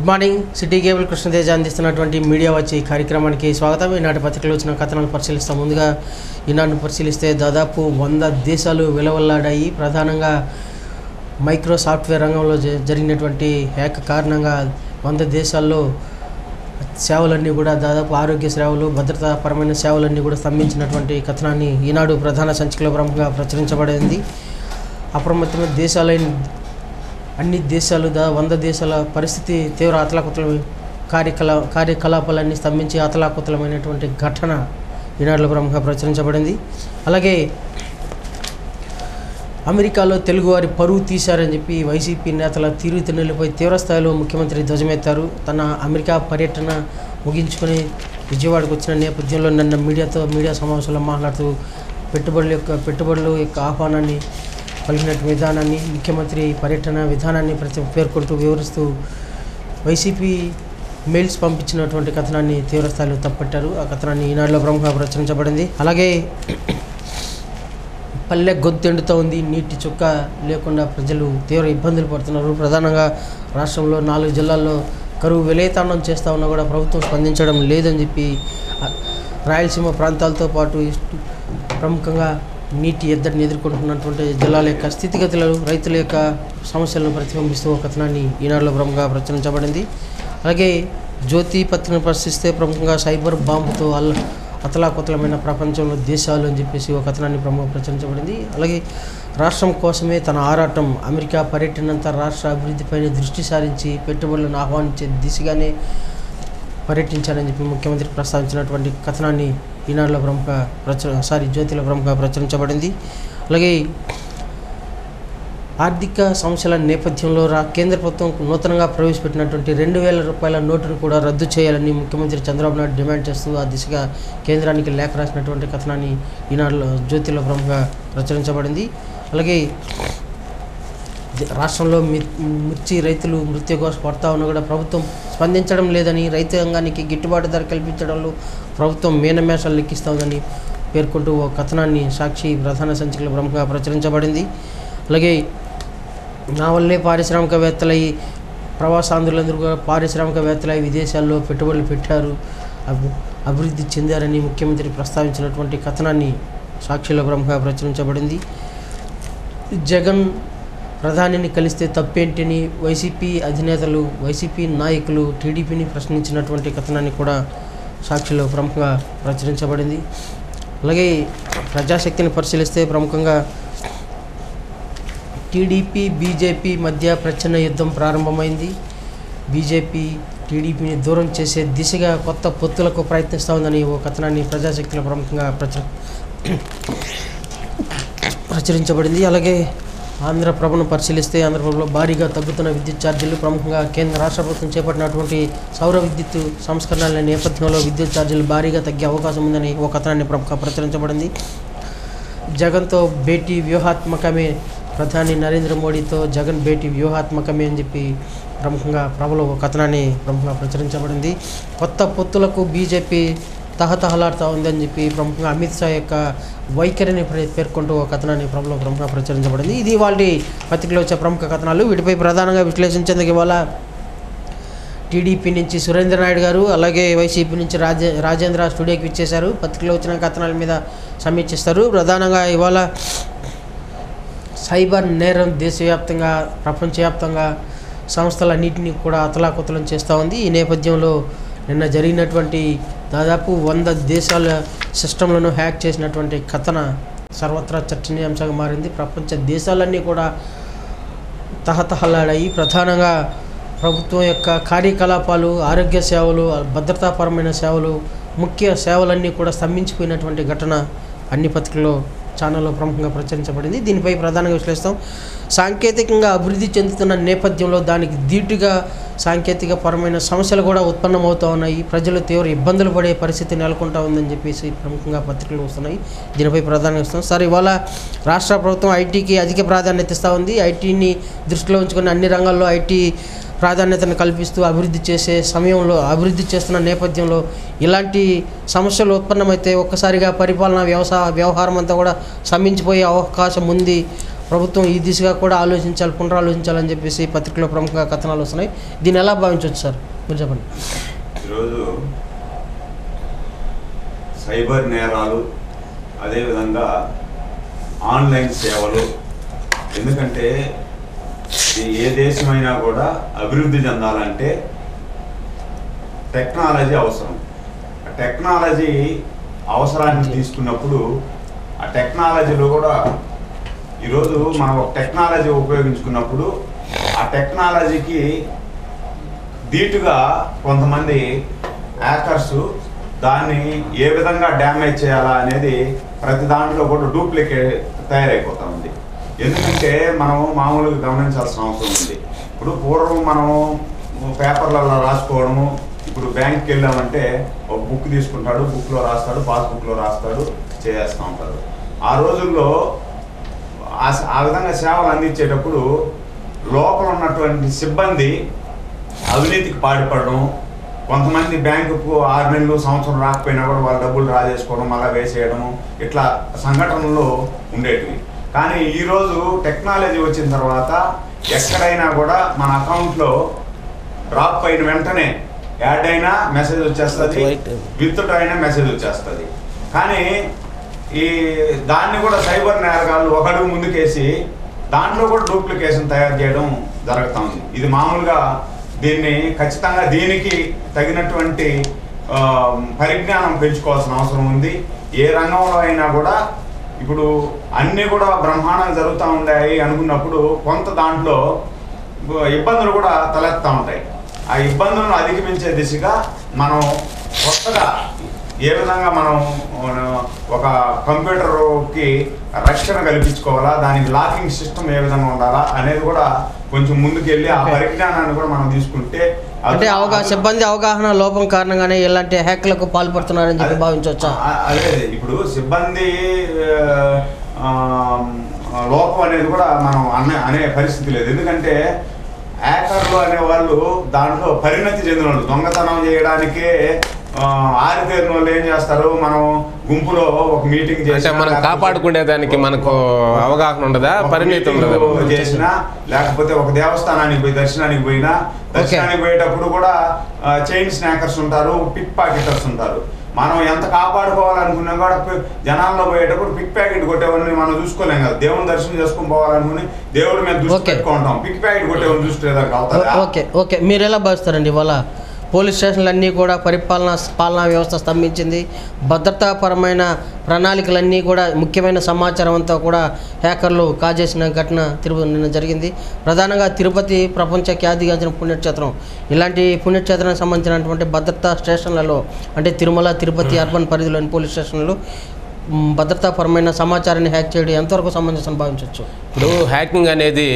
Morning city cable Krishna Teja అందిస్తున్నటువంటి media వచ్చి ఈ కార్యక్రమానికి స్వాగతం ఈనాటి పత్రికలో వచ్చిన కథనాలు పరిశీలిస్తాం ముందుగా ఈనాడు పరిశీలిస్తే దాదాపు వంద దేశాలు వెలవల్లాడాయి ప్రధానంగా మైక్రో సాఫ్ట్వేర్ రంగంలో జ- జరిగినటువంటి హ్యాక్ కారణంగా వంద దేశాల్లో సేవలన్నీ కూడా దాదాపు ఆరోగ్య సేవలు భద్రతాపరమైన సేవలన్నీ కూడా స్తంభించినటువంటి కథనాన్ని ఈనాడు ప్రధాన సంచికలో ప్రముఖంగా ప్రచురించబడింది అప్రమత్తమైన దేశాలైన అన్ని దేశాలు దా వంద దేశాల పరిస్థితి తీవ్ర అతలాకుతలం కార్యకలా కార్యకలాపాలన్నీ స్తంభించి అతలాకుతలమైనటువంటి ఘటన ఈనాడులో ప్రముఖంగా ప్రచురించబడింది అలాగే అమెరికాలో తెలుగువారి పరువు తీశారని చెప్పి వైసీపీ నేతల తీరుతెన్నులపై తీవ్రస్థాయిలో ముఖ్యమంత్రి ధ్వజమెత్తారు తన అమెరికా పర్యటన ముగించుకొని విజయవాడకు వచ్చిన నేపథ్యంలో నిన్న మీడియాతో మీడియా సమావేశంలో మాట్లాడుతూ పెట్టుబడుల యొక్క పెట్టుబడుల యొక్క ఆహ్వానాన్ని పలికిన విధానాన్ని ముఖ్యమంత్రి పర్యటన విధానాన్ని ప్రతి పేర్కొంటూ వివరిస్తూ వైసీపీ మెయిల్స్ పంపించినటువంటి కథనాన్ని తీవ్రస్థాయిలో తప్పట్టారు ఆ కథనాన్ని ఈనాడులో ప్రముఖంగా ప్రచురించబడింది అలాగే పల్లె గొంతెండుతూ ఉంది నీటి చుక్క లేకుండా ప్రజలు తీవ్ర ఇబ్బందులు పడుతున్నారు ప్రధానంగా రాష్ట్రంలో నాలుగు జిల్లాల్లో కరువు విలేతాండం చేస్తూ ఉన్నా కూడా ప్రభుత్వం స్పందించడం లేదని చెప్పి ఆ, రాయలసీమ ప్రాంతాలతో పాటు ఇటు ప్రముఖంగా నీటి ఎద్దడిని ఎదుర్కొంటున్నటువంటి జిల్లాల యొక్క స్థితిగతులు రైతుల యొక్క సమస్యలను ప్రతిబింబిస్తూ ఒక కథనాన్ని ఈనాడులో ప్రముఖంగా ప్రచురించబడింది అలాగే జ్యోతి పత్రికను పరిశీలిస్తే ప్రముఖంగా సైబర్ బాంబుతో అల్ల అతలాకుతలమైన ప్రపంచంలో దేశాలు అని చెప్పేసి ఒక కథనాన్ని ప్రముఖ ప్రచురించబడింది అలాగే రాష్ట్రం కోసమే తన ఆరాటం అమెరికా పర్యటనంతా రాష్ట్ర అభివృద్ధిపైన దృష్టి సారించి పెట్టుబడులను ఆహ్వానించే దిశగానే పర్యటించారని చెప్పి ముఖ్యమంత్రి ప్రస్తావించినటువంటి కథనాన్ని ఈనాడులో ప్రముఖ ప్రచుర సారీ జ్యోతిలో ప్రముఖ ప్రచురించబడింది అలాగే ఆర్థిక సమస్యల నేపథ్యంలో రా కేంద్ర ప్రభుత్వం నూతనంగా ప్రవేశపెట్టినటువంటి రెండు వేల రూపాయల నోటును కూడా రద్దు చేయాలని ముఖ్యమంత్రి చంద్రబాబు నాయుడు డిమాండ్ చేస్తూ ఆ దిశగా కేంద్రానికి లేఖ రాసినటువంటి కథనాన్ని ఈనాడులో జ్యోతిలో ప్రముఖంగా ప్రచురించబడింది అలాగే జ- రాష్ట్రంలో మి మిర్చి రైతులు మృత్యు కోసం పడతా ఉన్నా కూడా ప్రభుత్వం స్పందించడం లేదని రైతాంగానికి గిట్టుబాటు ధర కల్పించడంలో ప్రభుత్వం మేనమేషాలు లెక్కిస్తూ ఉందని పేర్కొంటూ ఓ కథనాన్ని సాక్షి ప్రధాన సంచికలో ప్రముఖంగా ప్రచురించబడింది అలాగే నా వల్లే పారిశ్రామికవేత్తలై ప్రవాసాంధ్రులందరూ కూడా పారిశ్రామికవేత్తలై విదేశాల్లో పెట్టుబడులు పెట్టారు అభి అభివృద్ధి చెందారని ముఖ్యమంత్రి ప్రస్తావించినటువంటి కథనాన్ని సాక్షిలో ప్రముఖంగా ప్రచురించబడింది జగన్ ప్రధానిని కలిస్తే తప్పేంటిని వైసీపీ అధినేతలు వైసీపీ నాయకులు టీడీపీని ప్రశ్నించినటువంటి కథనాన్ని కూడా సాక్షిలో ప్రముఖంగా ప్రచురించబడింది అలాగే ప్రజాశక్తిని పరిశీలిస్తే ప్రముఖంగా టీడీపీ బీజేపీ మధ్య ప్రచన్న యుద్ధం ప్రారంభమైంది బీజేపీ టీడీపీని దూరం చేసే దిశగా కొత్త పొత్తులకు ప్రయత్నిస్తూ ఉందని ఓ కథనాన్ని ప్రజాశక్తిలో ప్రముఖంగా ప్రచుర ప్రచురించబడింది అలాగే ఆంధ్రప్రభను పరిశీలిస్తే ఆంధ్రప్రభలో భారీగా తగ్గుతున్న విద్యుత్ ఛార్జీలు ప్రముఖంగా కేంద్ర రాష్ట్ర ప్రభుత్వం చేపట్టినటువంటి సౌర విద్యుత్ సంస్కరణల నేపథ్యంలో విద్యుత్ ఛార్జీలు భారీగా తగ్గే అవకాశం ఉందని ఒక కథనాన్ని ప్రముఖ ప్రచురించబడింది జగన్తో భేటీ వ్యూహాత్మకమే ప్రధాని నరేంద్ర మోడీతో జగన్ భేటీ వ్యూహాత్మకమే అని చెప్పి ప్రముఖంగా ప్రభలో ఒక కథనాన్ని ప్రముఖంగా ప్రచురించబడింది కొత్త పొత్తులకు బీజేపీ తహతహలాడుతూ ఉందని చెప్పి ప్రముఖంగా అమిత్ షా యొక్క వైఖరిని ప్రే- పేర్కొంటూ ఒక కథనాన్ని ప్రభలో ప్రముఖంగా ప్రచురించబడింది ఇది వాళ్ళ పత్రికలో వచ్చే ప్రముఖ కథనాలు వీటిపై ప్రధానంగా విశ్లేషించేందుకు ఇవాళ టీడీపీ నుంచి సురేంద్ర నాయుడు గారు అలాగే వైసీపీ నుంచి రాజే రాజేంద్ర స్టూడియోకి ఇచ్చేశారు పత్రికలో వచ్చిన కథనాల మీద సమీక్షిస్తారు ప్రధానంగా ఇవాళ సైబర్ నేరం దేశవ్యాప్తంగా ప్రపంచవ్యాప్తంగా సంస్థలన్నింటినీ కూడా అతలాకుతలం చేస్తూ ఉంది ఈ నేపథ్యంలో నిన్న జరిగినటువంటి దాదాపు వంద దేశాల సిస్టంలను హ్యాక్ చేసినటువంటి కథన సర్వత్రా చర్చనీయాంశంగా మారింది ప్రపంచ దేశాలన్నీ కూడా తహతహలాడాయి ప్రధానంగా ప్రభుత్వం యొక్క కార్యకలాపాలు ఆరోగ్య సేవలు భద్రతాపరమైన సేవలు ముఖ్య సేవలన్నీ కూడా స్తంభించిపోయినటువంటి ఘటన అన్ని పత్రికల్లో ఛానల్లో ప్రముఖంగా ప్రచురించబడింది దీనిపై ప్రధానంగా విశ్లేషిస్తాం సాంకేతికంగా అభివృద్ధి చెందుతున్న నేపథ్యంలో దానికి ధీటుగా సాంకేతిక పరమైన సమస్యలు కూడా ఉత్పన్నమవుతూ ఉన్నాయి ప్రజలు తీవ్ర ఇబ్బందులు పడే పరిస్థితి నెలకొంటా ఉందని చెప్పేసి ప్రముఖంగా పత్రికలు వస్తున్నాయి దీనిపై ప్రధానంగా ఇస్తాం సార్ ఇవాళ రాష్ట్ర ప్రభుత్వం ఐటీకి అధిక ప్రాధాన్యత ఇస్తూ ఉంది ఐటీని దృష్టిలో ఉంచుకుని అన్ని రంగాల్లో ఐటీ ప్రాధాన్యతను కల్పిస్తూ అభివృద్ధి చేసే సమయంలో అభివృద్ధి చేస్తున్న నేపథ్యంలో ఇలాంటి సమస్యలు ఉత్పన్నమైతే ఒక్కసారిగా పరిపాలన వ్యవసాయ వ్యవహారం అంతా కూడా స్తంభించిపోయే అవకాశం ఉంది ప్రభుత్వం ఈ దిశగా కూడా ఆలోచించాలి పునరాలోచించాలని చెప్పేసి పత్రికలో ప్రముఖంగా కథనాలు వస్తున్నాయి దీన్ని ఎలా భావించవచ్చు సార్ మీరు చెప్పండి ఈరోజు సైబర్ నేరాలు అదేవిధంగా ఆన్లైన్ సేవలు ఎందుకంటే ఈ ఏ దేశమైనా కూడా అభివృద్ధి చెందాలంటే టెక్నాలజీ అవసరం ఆ టెక్నాలజీ అవసరాన్ని తీసుకున్నప్పుడు ఆ టెక్నాలజీలో కూడా ఈరోజు మనం ఒక టెక్నాలజీ ఉపయోగించుకున్నప్పుడు ఆ టెక్నాలజీకి ధీటుగా కొంతమంది హ్యాకర్స్ దాన్ని ఏ విధంగా డ్యామేజ్ చేయాలా అనేది ప్రతి దాంట్లో కూడా డూప్లికేట్ తయారైపోతా ఉంది ఎందుకంటే మనం మామూలుగా గమనించాల్సిన అవసరం ఉంది ఇప్పుడు పూర్వం మనం పేపర్లలో రాసుకోవడము ఇప్పుడు బ్యాంక్కి వెళ్ళామంటే ఒక బుక్ తీసుకుంటాడు బుక్లో రాస్తాడు పాస్బుక్లో రాస్తాడు చేస్తూ ఉంటాడు ఆ రోజుల్లో ఆ స- ఆ విధంగా సేవలు అందించేటప్పుడు లోపల ఉన్నటువంటి సిబ్బంది అవినీతికి పాటుపడడం కొంతమంది బ్యాంకుకు ఆరు నెలలు సంవత్సరం రాకపోయినా కూడా వాళ్ళ డబ్బులు డ్రా చేసుకోవడం మళ్ళీ వేసేయడము ఇట్లా సంఘటనలు ఉండేటివి కానీ ఈరోజు టెక్నాలజీ వచ్చిన తర్వాత ఎక్కడైనా కూడా మన అకౌంట్లో డ్రాప్ అయిన వెంటనే యాడ్ అయినా మెసేజ్ వచ్చేస్తుంది విత్ అయినా మెసేజ్ వచ్చేస్తుంది కానీ ఈ దాన్ని కూడా సైబర్ నేరగాళ్ళు ఒక అడుగు ముందుకేసి దాంట్లో కూడా డూప్లికేషన్ తయారు చేయడం జరుగుతూ ఉంది ఇది మామూలుగా దీన్ని ఖచ్చితంగా దీనికి తగినటువంటి ఆ, పరిజ్ఞానం పెంచుకోవాల్సిన అవసరం ఉంది ఏ రంగంలో అయినా కూడా ఇప్పుడు అన్నీ కూడా బ్రహ్మాండంగా జరుగుతూ ఉన్నాయి అనుకున్నప్పుడు కొంత దాంట్లో ఇబ్బందులు కూడా తలెత్తా ఉంటాయి ఆ ఇబ్బందులను అధిగమించే దిశగా మనం కొత్తగా ఏ విధంగా మనం ఆ, ఒక కంప్యూటర్కి రక్షణ కల్పించుకోవాలా దానికి లాకింగ్ సిస్టమ్ ఏ విధంగా ఉండాలా అనేది కూడా కొంచెం ముందుకెళ్ళి ఆ Okay. పరిజ్ఞానాన్ని కూడా మనం తీసుకుంటే అది- అంటే అవగాహన సిబ్బంది అవగాహన లోపం కారణంగానే ఇలాంటి హ్యాక్లకు పాల్పడుతున్నారని చెప్పి అదే- భావించవచ్చా ఆ- అదే అదే. ఇప్పుడు సిబ్బంది ఆ, ఆ, లోపం అనేది కూడా మనం అనే అనే పరిస్థితి లేదు ఎందుకంటే హ్యాకర్లు అనే వాళ్ళు దాంట్లో పరిణతి చెందిన వాళ్ళు దొంగతనం చేయడానికే ఆ, ఆరితేరిన వాళ్ళు ఏం చేస్తారు మనం గుంపులో ఒక మీటింగ్ అంటే చేసినా, మనం లేకపోతే కాపాడుకునే దానికి మనకు అవగాహన ఉండదా ఒక పరిణితి మీటింగ్ ఉండదా చేసినా లేకపోతే ఒక దేవస్థానానికి పోయి దర్శనానికి పోయినా దర్శనానికి పోయేటప్పుడు కూడా చైన్ స్నాకర్స్ ఉంటారు పిక్ పాకెటర్స్ ఉంటారు మనం ఎంత కాపాడుకోవాలనుకున్నా కూడా పి- జనాల్లో పోయేటప్పుడు పిక్ ప్యాకెట్ కొట్టేవాడిని మనం చూసుకోలేం కదా దేవుని దర్శనం చేసుకుని పోవాలనుకుని దేవుడి మీద దృష్టి Okay. పెట్టుకుంటాం పిక్ ప్యాకెట్ కొట్టేవాడిని దృష్టి ఏదో అవుతుందా ఓకే ఓకే మీరు ఎలా భావిస్తారండి ఇవాళ పోలీస్ స్టేషన్లు అన్నీ కూడా పరిపాలన పాలనా వ్యవస్థ స్తంభించింది భద్రతాపరమైన ప్రణాళికలన్నీ కూడా ముఖ్యమైన సమాచారం అంతా కూడా హ్యాకర్లు కాజేసిన ఘటన తిరుపతి నిన్న జరిగింది ప్రధానంగా తిరుపతి ప్రపంచ ఖ్యాతిగాంచిన పుణ్యక్షేత్రం ఇలాంటి పుణ్యక్షేత్రానికి సంబంధించినటువంటి భద్రతా స్టేషన్లలో అంటే తిరుమల తిరుపతి అర్బన్ పరిధిలోని పోలీస్ స్టేషన్లు మ్, భద్రతాపరమైన సమాచారాన్ని హ్యాక్ చేయడం ఎంతవరకు సంబంధించిన భావించవచ్చు ఇప్పుడు హ్యాకింగ్ అనేది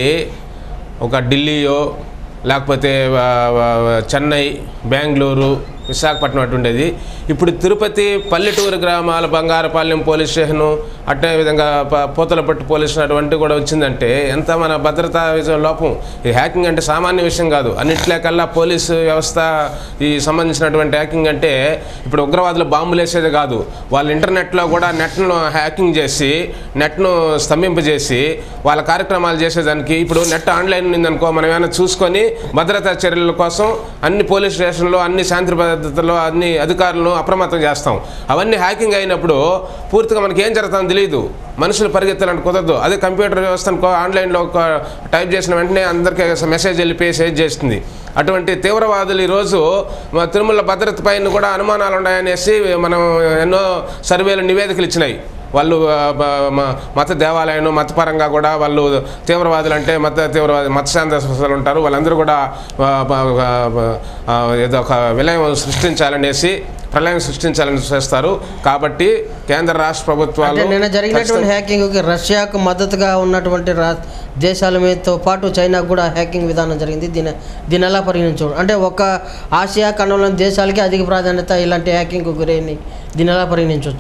ఒక ఢిల్లీయో లేకపోతే ఆ, ఆ, చెన్నై బెంగళూరు విశాఖపట్నం అటు ఉండేది ఇప్పుడు తిరుపతి పల్లెటూరు గ్రామాల బంగారపాలెం పోలీస్ స్టేషను అట్టే విధంగా ప- పూతలపట్టు పోలీస్ స్టేషన్ అటువంటి కూడా వచ్చిందంటే ఎంత మన భద్రతా విషయం లోపం ఈ హ్యాకింగ్ అంటే సామాన్య విషయం కాదు అన్నిట్లేకల్లా పోలీసు వ్యవస్థ ఈ సంబంధించినటువంటి హ్యాకింగ్ అంటే ఇప్పుడు ఉగ్రవాదులు బాంబులు వేసేది కాదు వాళ్ళు ఇంటర్నెట్లో కూడా నెట్ను హ్యాకింగ్ చేసి నెట్ను స్తంభింపజేసి వాళ్ళ కార్యక్రమాలు చేసేదానికి ఇప్పుడు నెట్ ఆన్లైన్ ఉందనుకో మనం ఏమైనా చూసుకొని భద్రతా చర్యల కోసం అన్ని పోలీస్ స్టేషన్లో అన్ని శాంతి భద్రతలో అన్ని అధికారులను అప్రమత్తం చేస్తాం అవన్నీ హ్యాకింగ్ అయినప్పుడు పూర్తిగా మనకి ఏం జరుగుతుందో తెలియదు మనుషులు పరిగెత్తాలని కుదరదు అదే కంప్యూటర్ వ్యవస్థ అనుకో ఆన్లైన్లో ఒక టైప్ చేసిన వెంటనే అందరికీ మెసేజ్ వెళ్ళిపోయి సేజ్ చేస్తుంది అటువంటి తీవ్రవాదులు ఈరోజు మా తిరుమల భద్రత పైన కూడా అనుమానాలు ఉన్నాయనేసి మనం ఎన్నో సర్వేలు నివేదికలు ఇచ్చినాయి వాళ్ళు ఆ, బ- మ- మత దేవాలయం మతపరంగా కూడా వాళ్ళు తీవ్రవాదులు అంటే మత తీవ్రవాది మతశాంత సంస్థలు ఉంటారు వాళ్ళందరూ కూడా ఆ, బ- బ- బ- ఆ, ఏదో ఒక విలయం సృష్టించాలనేసి ప్రళయం సృష్టించాలని చేస్తారు కాబట్టి కేంద్ర రాష్ట్ర అంటే ప్రభుత్వాలు నిన్న జరిగినటువంటి ఖచ్చితంగా- హ్యాకింగ్కి రష్యాకు మద్దతుగా ఉన్నటువంటి రా దేశాల మీదతో పాటు చైనాకు కూడా హ్యాకింగ్ విధానం జరిగింది దీని దీని ఎలా పరిగణించు అంటే ఒక ఆసియా ఖండంలోని దేశాలకి అధిక ప్రాధాన్యత ఇలాంటి హ్యాకింగ్ గురైంది దీని ఎలా పరిగణించవచ్చు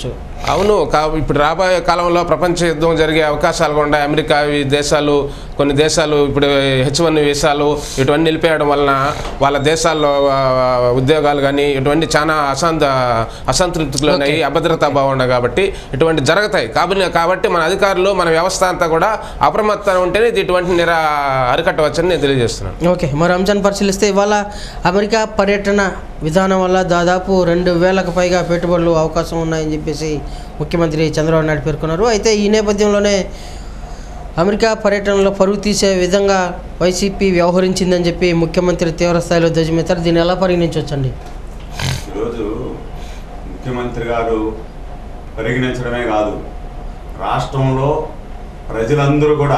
అవును కా ఇప్పుడు రాబోయే కాలంలో ప్రపంచ యుద్ధం జరిగే అవకాశాలు కూడా ఉన్నాయి అమెరికా ఈ దేశాలు కొన్ని దేశాలు ఇప్పుడు హెచ్ వన్ వీసాలు ఇటువంటి నిలిపేయడం వలన వాళ్ళ దేశాల్లో ఆ, ఉద్యోగాలు కానీ ఇటువంటి చాలా అసంత అసంతృప్తులు ఉన్నాయి అభద్రతా భావం ఉన్నాయి కాబట్టి ఇటువంటి జరుగుతాయి కాబట్టి కాబట్టి మన అధికారులు మన వ్యవస్థ అంతా కూడా అప్రమత్తం ఉంటేనే ఇది ఇటువంటి నిరా అరికట్టవచ్చని నేను తెలియజేస్తున్నాను ఓకే మరి అంశాన్ని పరిశీలిస్తే ఇవాళ అమెరికా పర్యటన విధానం వల్ల దాదాపు రెండు వేలకు పైగా పెట్టుబడులు అవకాశం ఉన్నాయని చెప్పేసి ముఖ్యమంత్రి చంద్రబాబు నాయుడు పేర్కొన్నారు అయితే ఈ నేపథ్యంలోనే అమెరికా పర్యటనలో పరుగు తీసే విధంగా వైసీపీ వ్యవహరించిందని చెప్పి ముఖ్యమంత్రి తీవ్రస్థాయిలో ధ్వజమెత్తారు దీన్ని ఎలా పరిగణించవచ్చండి ఈరోజు ముఖ్యమంత్రి గారు పరిగణించడమే కాదు రాష్ట్రంలో ప్రజలందరూ కూడా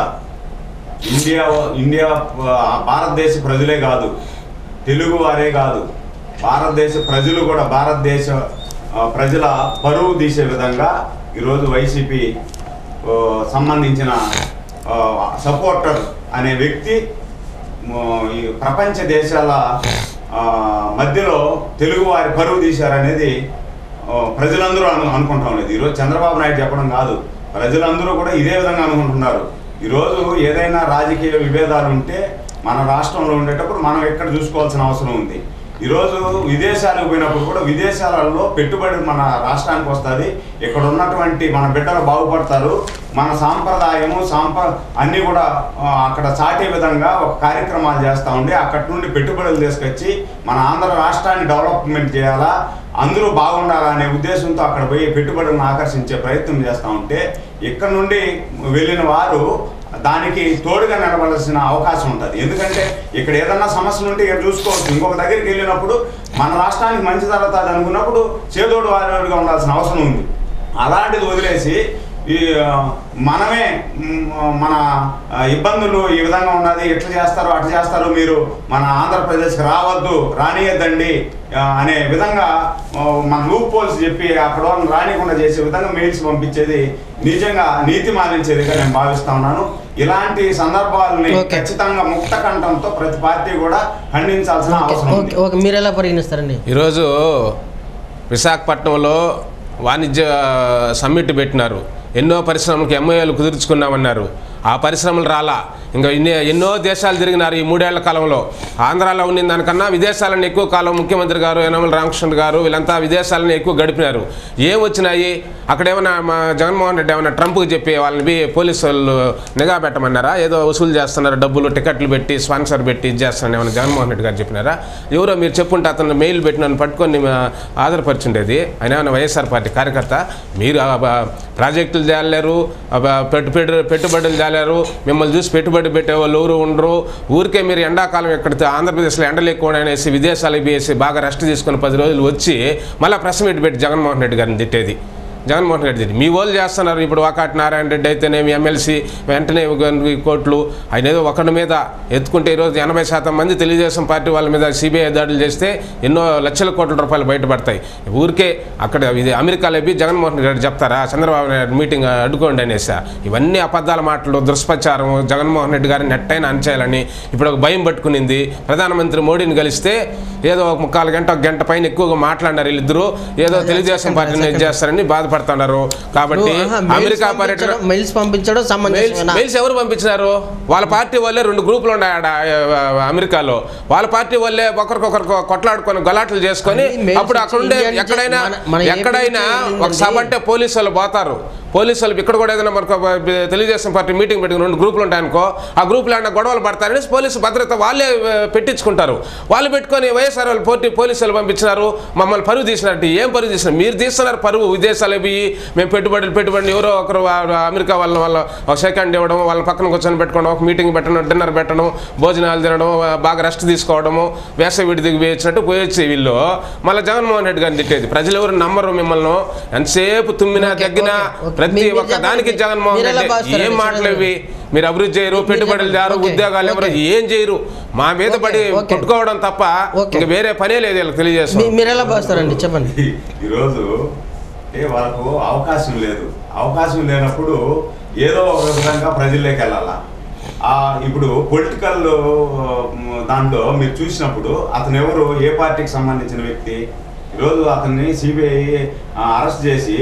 ఇండియా ఇండియా ఆ, భారతదేశ ప్రజలే కాదు తెలుగు వారే కాదు భారతదేశ ప్రజలు కూడా భారతదేశ ఆ, ప్రజల పరువు తీసే విధంగా ఈరోజు వైసీపీ ఆ, సంబంధించిన ఆ, సపోర్టర్ అనే వ్యక్తి ఆ, ఈ ప్రపంచ దేశాల ఆ, మధ్యలో తెలుగు వారి పరువు తీశారనేది ఆ, ప్రజలందరూ అను అనుకుంటా ఉండేది ఈరోజు చంద్రబాబు నాయుడు చెప్పడం కాదు ప్రజలందరూ కూడా ఇదే విధంగా అనుకుంటున్నారు ఈరోజు ఏదైనా రాజకీయ విభేదాలు ఉంటే మన రాష్ట్రంలో ఉండేటప్పుడు మనం ఎక్కడ చూసుకోవాల్సిన అవసరం ఉంది ఈరోజు విదేశాలకు పోయినప్పుడు కూడా విదేశాలలో పెట్టుబడి మన రాష్ట్రానికి వస్తుంది ఇక్కడ ఉన్నటువంటి మన బిడ్డలు బాగుపడతారు మన సాంప్రదాయము సాంప అన్నీ కూడా ఆ, అక్కడ చాటే విధంగా ఒక కార్యక్రమాలు చేస్తూ ఉండి అక్కడి నుండి పెట్టుబడులు తీసుకొచ్చి మన ఆంధ్ర రాష్ట్రాన్ని డెవలప్మెంట్ చేయాలా అందరూ బాగుండాలనే ఉద్దేశంతో అక్కడ పోయి పెట్టుబడులను ఆకర్షించే ప్రయత్నం చేస్తూ ఉంటే ఇక్కడ నుండి వెళ్ళిన వారు దానికి తోడుగా నిలబడాల్సిన అవకాశం ఉంటుంది ఎందుకంటే ఇక్కడ ఏదన్నా సమస్యలు ఉంటే ఇక్కడ చూసుకోవచ్చు ఇంకొక దగ్గరికి వెళ్ళినప్పుడు మన రాష్ట్రానికి మంచి జరుగుతుంది అనుకున్నప్పుడు చేదోడు వారిగా ఉండాల్సిన అవసరం ఉంది అలాంటిది వదిలేసి ఈ ఆ, మనమే మ్, మన ఆ, ఇబ్బందులు ఈ విధంగా ఉన్నది ఎట్లా చేస్తారు అట్లా చేస్తారు మీరు మన ఆంధ్రప్రదేశ్కి రావద్దు రానియద్దండి ఆ, అనే విధంగా ఆ, మన లూప్ పోల్స్ చెప్పి అక్కడ వాళ్ళని రానియకుండా చేసే విధంగా మెయిల్స్ పంపించేది నిజంగా నీతి మాలించేదిగా నేను భావిస్తా ఉన్నాను ఇలాంటి సందర్భాలని Okay. ఖచ్చితంగా ముక్త కంఠంతో ప్రతి పార్టీ కూడా ఖండించాల్సిన ఓకే అవసరం ఉంది ఓకే ఓకే మీరు ఎలా పరిగణిస్తారండి ఈరోజు విశాఖపట్నంలో వాణిజ్య సమ్మిట్ పెట్టినారు ఎన్నో పరిశ్రమలకు ఎంఓఏలు కుదుర్చుకున్నామన్నారు ఆ పరిశ్రమలు రాలా ఇంకా ఇన్ని ఎన్నో దేశాలు తిరిగినారు ఈ మూడేళ్ల కాలంలో ఆంధ్రాలో ఉన్న దానికన్నా విదేశాలను ఎక్కువ కాలం ముఖ్యమంత్రి గారు యనమల రామకృష్ణ గారు వీళ్ళంతా విదేశాలను ఎక్కువ గడిపినారు ఏం వచ్చినాయి అక్కడ ఏమైనా మా జగన్మోహన్ రెడ్డి ఏమైనా ట్రంప్కి చెప్పి వాళ్ళని బి పోలీసు వాళ్ళు నిఘా పెట్టమన్నారా ఏదో వసూలు చేస్తున్నారు డబ్బులు టికెట్లు పెట్టి స్పాన్సర్ పెట్టి ఇది చేస్తాను ఏమైనా జగన్మోహన్ రెడ్డి గారు చెప్పినారా ఎవరో మీరు చెప్పుంటే అతను మెయిల్ పెట్టి నన్ను పట్టుకొని ఆ, ఆధారపరిచుండేది ఆయన ఏమైనా వైఎస్ఆర్ పార్టీ కార్యకర్త మీరు ఆ బ- ప్రాజెక్టులు తేలేరు ఆ బ- పెట్టు పెట్టు- పెట్టుబడులు తేలేరు మిమ్మల్ని చూసి పెట్టుబడి పెట్టే వాళ్ళు ఎవరు ఉండరు ఊరికే మీరు ఎండాకాలం ఇక్కడ ఆంధ్రప్రదేశ్లో ఎండలు ఎక్కువ అనేసి విదేశాలకు పోయేసి బాగా రెస్ట్ తీసుకొని పది రోజులు వచ్చి మళ్ళీ ప్రెస్ మీట్ పెట్టి జగన్మోహన్ రెడ్డి గారిని తిట్టేది జగన్మోహన్ రెడ్డి తిట్టి మీ వాళ్ళు చేస్తున్నారు ఇప్పుడు వాకాటి నారాయణ రెడ్డి అయితేనేమి ఎమ్మెల్సీ వెంటనే ఈ కోట్లు ఆయన ఏదో ఒకరి మీద ఎత్తుకుంటే ఈరోజు ఎనభై శాతం మంది తెలుగుదేశం పార్టీ వాళ్ళ మీద సిబిఐ దాడులు చేస్తే ఎన్నో లక్షల కోట్ల రూపాయలు బయటపడతాయి ఊరికే అక్కడ ఇది అమెరికాలో పోయి జగన్మోహన్ రెడ్డి చెప్తారా చంద్రబాబు నాయుడు మీటింగ్ అడ్డుకోండి అనేసా ఇవన్నీ అబద్ధాల మాటలు దుష్ప్రచారం జగన్మోహన్ రెడ్డి గారిని నెట్టైన అణచేయాలని ఇప్పుడు ఒక భయం పట్టుకునింది ప్రధానమంత్రి మోడీని కలిస్తే ఏదో ఒక ముక్కాలు గంట ఒక గంట పైన ఎక్కువగా మాట్లాడినారు వీళ్ళిద్దరూ ఏదో తెలుగుదేశం పార్టీని ఇది చేస్తారని బాధపడుతున్నారు కాబట్టి ఆహా, మెయిల్స్ అమెరికా పర్యటన పంపించడం- మెయిల్స్ పంపించడం మెయిల్స్ సమంజసమేనా మెయిల్స్ ఎవరు పంపించినారు వాళ్ళ పార్టీ వాళ్ళే రెండు గ్రూపులు ఉన్నాయి ఆడ ఆ, అమెరికాలో వాళ్ళ పార్టీ వాళ్ళే ఒకరికొకరు కొట్లాడుకొని గలాట్లు చేసుకొని అన్ని మెయిల్స్ అప్పుడు అక్కడ ఉండే వచ్చి ఇండియా నుంచి ఎక్కడైనా మన- మన ఏపీ ఎక్కడైనా నుంచి ఒక సభ అంటే పోలీసు వాళ్ళు పోతారు పోలీసు వాళ్ళు ఇక్కడ కూడా ఏదైనా మనకు ఒక తెలుగుదేశం పార్టీ మీటింగ్ పెట్టుకుని రెండు గ్రూపులు ఉంటాయనుకో ఆ గ్రూపులో ఏమైనా గొడవలు పడతారని పోలీసు భద్రత వాళ్ళే ఆ, పెట్టించుకుంటారు వాళ్ళు పెట్టుకొని వైఎస్ఆర్ వాళ్ళు పోటీ పోలీసు వాళ్ళు పంపించినారు మమ్మల్ని పరువు తీసినట్టు ఏం పరువు తీసినారు మీరు తీస్తున్నారు పరువు విదేశాలు పోయి మేము పెట్టుబడులు పెట్టుబడి ఎవరో ఒకరు ఆ- అమెరికా వాళ్ళ వాళ్ళ ఒక సెకండ్ ఇవ్వడం వాళ్ళ పక్కన కూర్చొని పెట్టుకోవడం ఒక మీటింగ్ పెట్టడం డిన్నర్ పెట్టడం భోజనాలు తినడం ఆ, బాగా రెస్ట్ తీసుకోవడము వేసవి విడిదికి వేయించినట్టు పోయొచ్చి వీళ్ళు మళ్ళీ జగన్మోహన్ రెడ్డి గారిని తిట్టేది ప్రజలు ఎవరు నమ్మరు మిమ్మల్ని ఎంతసేపు తుమ్మినా ఓకే, తగ్గినా ఓకే, ఓకే. ప్రతి మీ- మీరు ఒక్క దానికి చెప్పండి. జగన్మోహన్ మీరు ఎలా రెడ్డి భావిస్తారు? ఏం మాటలు ఇవి మీరు అభివృద్ధి చేయరు మీరు పెట్టుబడులు చెప్పండి. చేయరు ఓకే, ఉద్యోగాలు ఎవరు ఓకే. ఏం చేయరు మా మీద ఓకే, పడి ఓకే. కొట్టుకోవడం తప్ప ఓకే. ఇంక వేరే పనే లేదు వీళ్ళకి తెలియజేస్తాం మీ- మీరు ఎలా భావిస్తారండి చెప్పండి ఈ- ఈరోజు అంటే వాళ్ళకు అవకాశం లేదు అవకాశం లేనప్పుడు ఏదో ఒక విధంగా ప్రజల్లోకి వెళ్ళాలా ఆ ఇప్పుడు పొలిటికల్ దాంట్లో మీరు చూసినప్పుడు అతను ఎవరు ఏ పార్టీకి సంబంధించిన వ్యక్తి ఈరోజు అతన్ని సిబిఐ అరెస్ట్ చేసి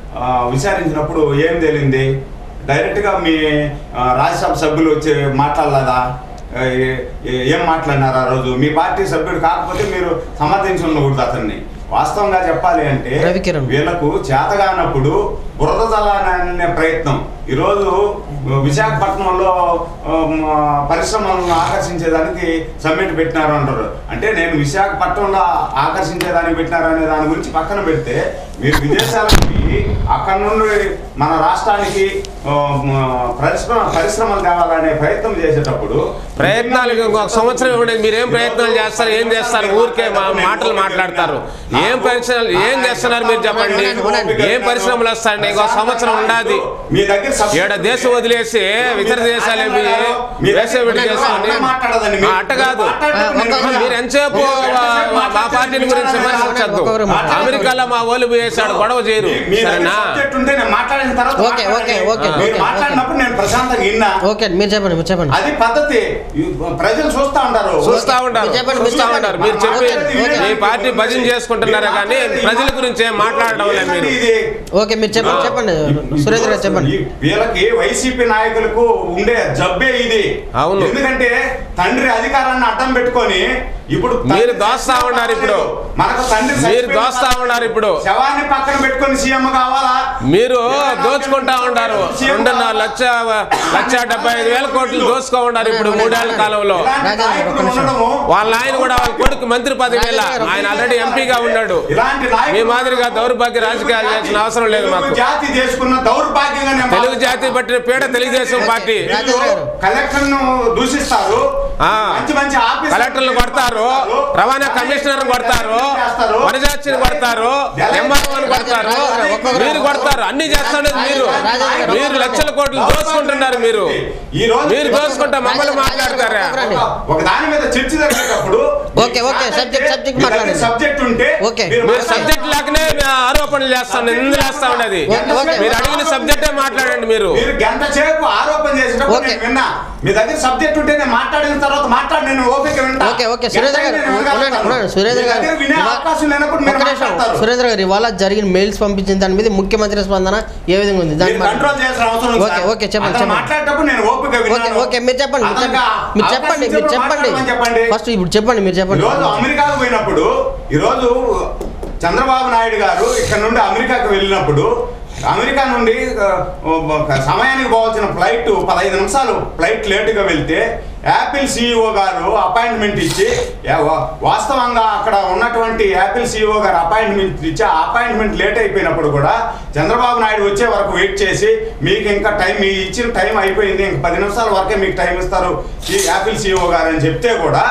ఆ, విచారించినప్పుడు ఏం తేలింది డైరెక్ట్గా మీ ఆ, రాజ్యసభ సభ్యులు వచ్చి మాట్లాడలేదా ఆ, ఏ- ఏ- ఏం మాట్లాడినారు ఆ రోజు మీ పార్టీ సభ్యుడు కాకపోతే మీరు సమర్థించకూడదు అతన్ని వాస్తవంగా చెప్పాలి అంటే రవికిరణ్. వీళ్ళకు చేతగానప్పుడు బురద జలాలనే ప్రయత్నం ఈరోజు విశాఖపట్నంలో ఉమ్, పరిశ్రమలను ఆకర్షించేదానికి సమ్మిట్ పెట్టినారు అంటారు అంటే నేను విశాఖపట్నంలో ఆకర్షించేదానికి పెట్టినారు అనే దాని గురించి పక్కన పెడితే మీరు విదేశాలకి అక్కడ నుండి మన రాష్ట్రానికి ఉమ్, పరిశ్రమ పరిశ్రమలు తేవాలనే ప్రయత్నం చేసేటప్పుడు ప్రయత్నాలు ఇంకొక సంవత్సరం ఇవ్వండి మీరేం ప్రయత్నాలు చేస్తారు ఏం చేస్తారు ఊరికే మా మాటలు మాట్లాడతారు ఏం పరిశ్రమలు ఏం చేస్తున్నారు మీరు చెప్పండి ఏం పరిశ్రమలు వస్తాయండి ఇంకో సంవత్సరం ఉండాది మీ దగ్గర సబ్సిడీ ఏడ దేశం వదిలేసి ఇతర దేశాలు ఏమి వేసే విడి చేసుకోండి ఆ, అట్ట కాదు మీరు ఎంతసేపు మా మా పార్టీని గురించి విమర్శించద్దు అమెరికాలో మా ఓలు వేసాడు గొడవ చేయరు సరేనా సబ్జెక్ట్ ఉంటే నేను మాట్లాడిన తర్వాత ఓకే, ఓకే, ఓకే, మీరు ఓకే, మాట్లాడినప్పుడు నేను ప్రశాంతంగా విన్నా ఓకే మీరు చెప్పండి మీరు చెప్పండి అది పద్ధతి ఈ ప్రజలు చూస్తా ఉంటారు చూస్తా ఉంటారు మీరు చెప్పండి, మీరు చూస్తా చెప్పండి. ఉంటారు మీరు చెప్పి ఓకే, ఓకే. మీ పార్టీ భజన చేసుకుంటున్నారా కానీ ప్రజల గురించి ఏం మాట్లాడడం లేదు మీరు ఇది ఓకే మీరు చెప్పండి చెప్పండి సురేంద్ర గారు చెప్పండి ఈ వీళ్ళకి వైసీపీ నాయకులకు ఉండే జబ్బే ఇది అవును. ఎందుకంటే తండ్రి అధికారాన్ని అడ్డం పెట్టుకొని ఇప్పుడు తండ్రి మీరు దోస్తా ఉన్నారు ఇప్పుడు. మనకు తండ్రి మీరు చచ్చిపోయిన దోస్తా ఉన్నారు ఇప్పుడు శవాన్ని పక్కన పెట్టుకొని సీఎం కావాలా మీరు దోచుకుంటా ఉండారు రెండున్నర లక్ష లక్ష డెబ్బై ఐదు వేల కోట్లు దోచుకో ఉండారు ఇప్పుడు మూడేళ్ల కాలంలో ఇలాంటి రాజా, నాయకులు ఒక్క నిమిషం. ఉండడము వాళ్ళ ఆయన కూడా వాళ్ళ కొడుకు మంత్రి పదవి వేళ ఆయన ఆల్రెడీ ఎంపీగా ఉన్నాడు ఇలాంటి నాయకులు మీ మాదిరిగా దౌర్భాగ్య రాజకీయాలు చేయాల్సిన అవసరం లేదు తెలుగు మాకు జాతి చేసుకున్న దౌర్భాగ్యంగా నేను తెలుగు జాతి పట్టిన పీడ తెలుగుదేశం పార్టీ రాజా గారు. కలెక్టర్ ను దూషిస్తారు ఆ. మంచి మంచి ఆఫీసర్లు కలెక్టర్లు కొడతారు రవాణా కమిషనర్ కొడతారు చేస్తారు. వనజాక్షిని కొడతారు ఎంఆర్ఓని కొడతారు మీరు కొడతారు అన్ని చేస్తాడు మీరు మీరు లక్షల కోట్లు దోచుకుంటున్నారు మీరు ఈ రోజు మీరు దోచుకుంటా మమ్మల్ని మాట్లాడతారా ఒక దాని మీద చర్చ జరిగేటప్పుడు ఓకే, ఓకే, subject, subject మాట్లాడండి. సబ్జెక్ట్ ఉంటే ఓకే. మీరు మీరు మాట్లాడండి. సబ్జెక్ట్ లాగానే ఆరోపణలు చేస్తాను నిందలు వేస్తా ఉన్నది ఓకే, ఓకే. మీరు అడిగిన సబ్జెక్టే మాట్లాడండి మీరు మీరు గంట సేపు ఆరోపణ చేసినప్పుడు ఓకే. నేను విన్నా మీ దగ్గర సబ్జెక్ట్ ఉంటే నేను మాట్లాడిన తర్వాత మాట్లాడి నేను ఓపిక వింటా ఓకే ఓకే సురేంద్ర గారు గంట నేను ఉండండి, వినగలుగుతాను. ఉండండి, సురేంద్ర మీ గారు దగ్గర వినే ఇవా- అవకాశం లేనప్పుడు మీరు ఒక్క నిమిషం. మాట్లాడతారు సురేంద్ర గారు ఇవాళ జరిగిన మెయిల్స్ పంపించిన దాని మీద ముఖ్యమంత్రి స్పందన ఏ విధంగా ఉంది దాని మీరు మీద- కంట్రోల్ చేయాల్సిన అవసరం ఉంది ఓకే, సార్. ఓకే, చెప్పండి, అతను చెప్పండి. మాట్లాడేటప్పుడు నేను ఓపిక ఓకే విన్నాను. ఓకే మీరు చెప్పండి మీరు అతనికి చెప్పండి మీరు అవకాశం చెప్పండి మీరు ఇచ్చినప్పుడు చెప్పండి మాట్లాడమని చెప్పండి ఫస్ట్ ఇప్పుడు చెప్పండి మీరు చెప్పండి ఈరోజు అమెరికాకు పోయినప్పుడు ఈరోజు చంద్రబాబు నాయుడు గారు ఇక్కడ నుండి అమెరికాకు వెళ్ళినప్పుడు అమెరికా నుండి ఆ, ఒక సమయానికి పోవాల్సిన ఫ్లైట్ పదహైదు నిమిషాలు ఫ్లైట్ లేటుగా వెళ్తే యాపిల్ సిఇఓ గారు అపాయింట్మెంట్ ఇచ్చి యా- వా- వాస్తవంగా అక్కడ ఉన్నటువంటి యాపిల్ సిఇఓ గారు అపాయింట్మెంట్ ఇచ్చి ఆ అపాయింట్మెంట్ లేట్ అయిపోయినప్పుడు కూడా చంద్రబాబు నాయుడు వచ్చే వరకు వెయిట్ చేసి మీకు ఇంకా టైం మీ ఇచ్చిన టైం అయిపోయింది ఇంక పది నిమిషాల వరకే మీకు టైం ఇస్తారు ఈ యాపిల్ సిఇఓ గారు అని చెప్తే కూడా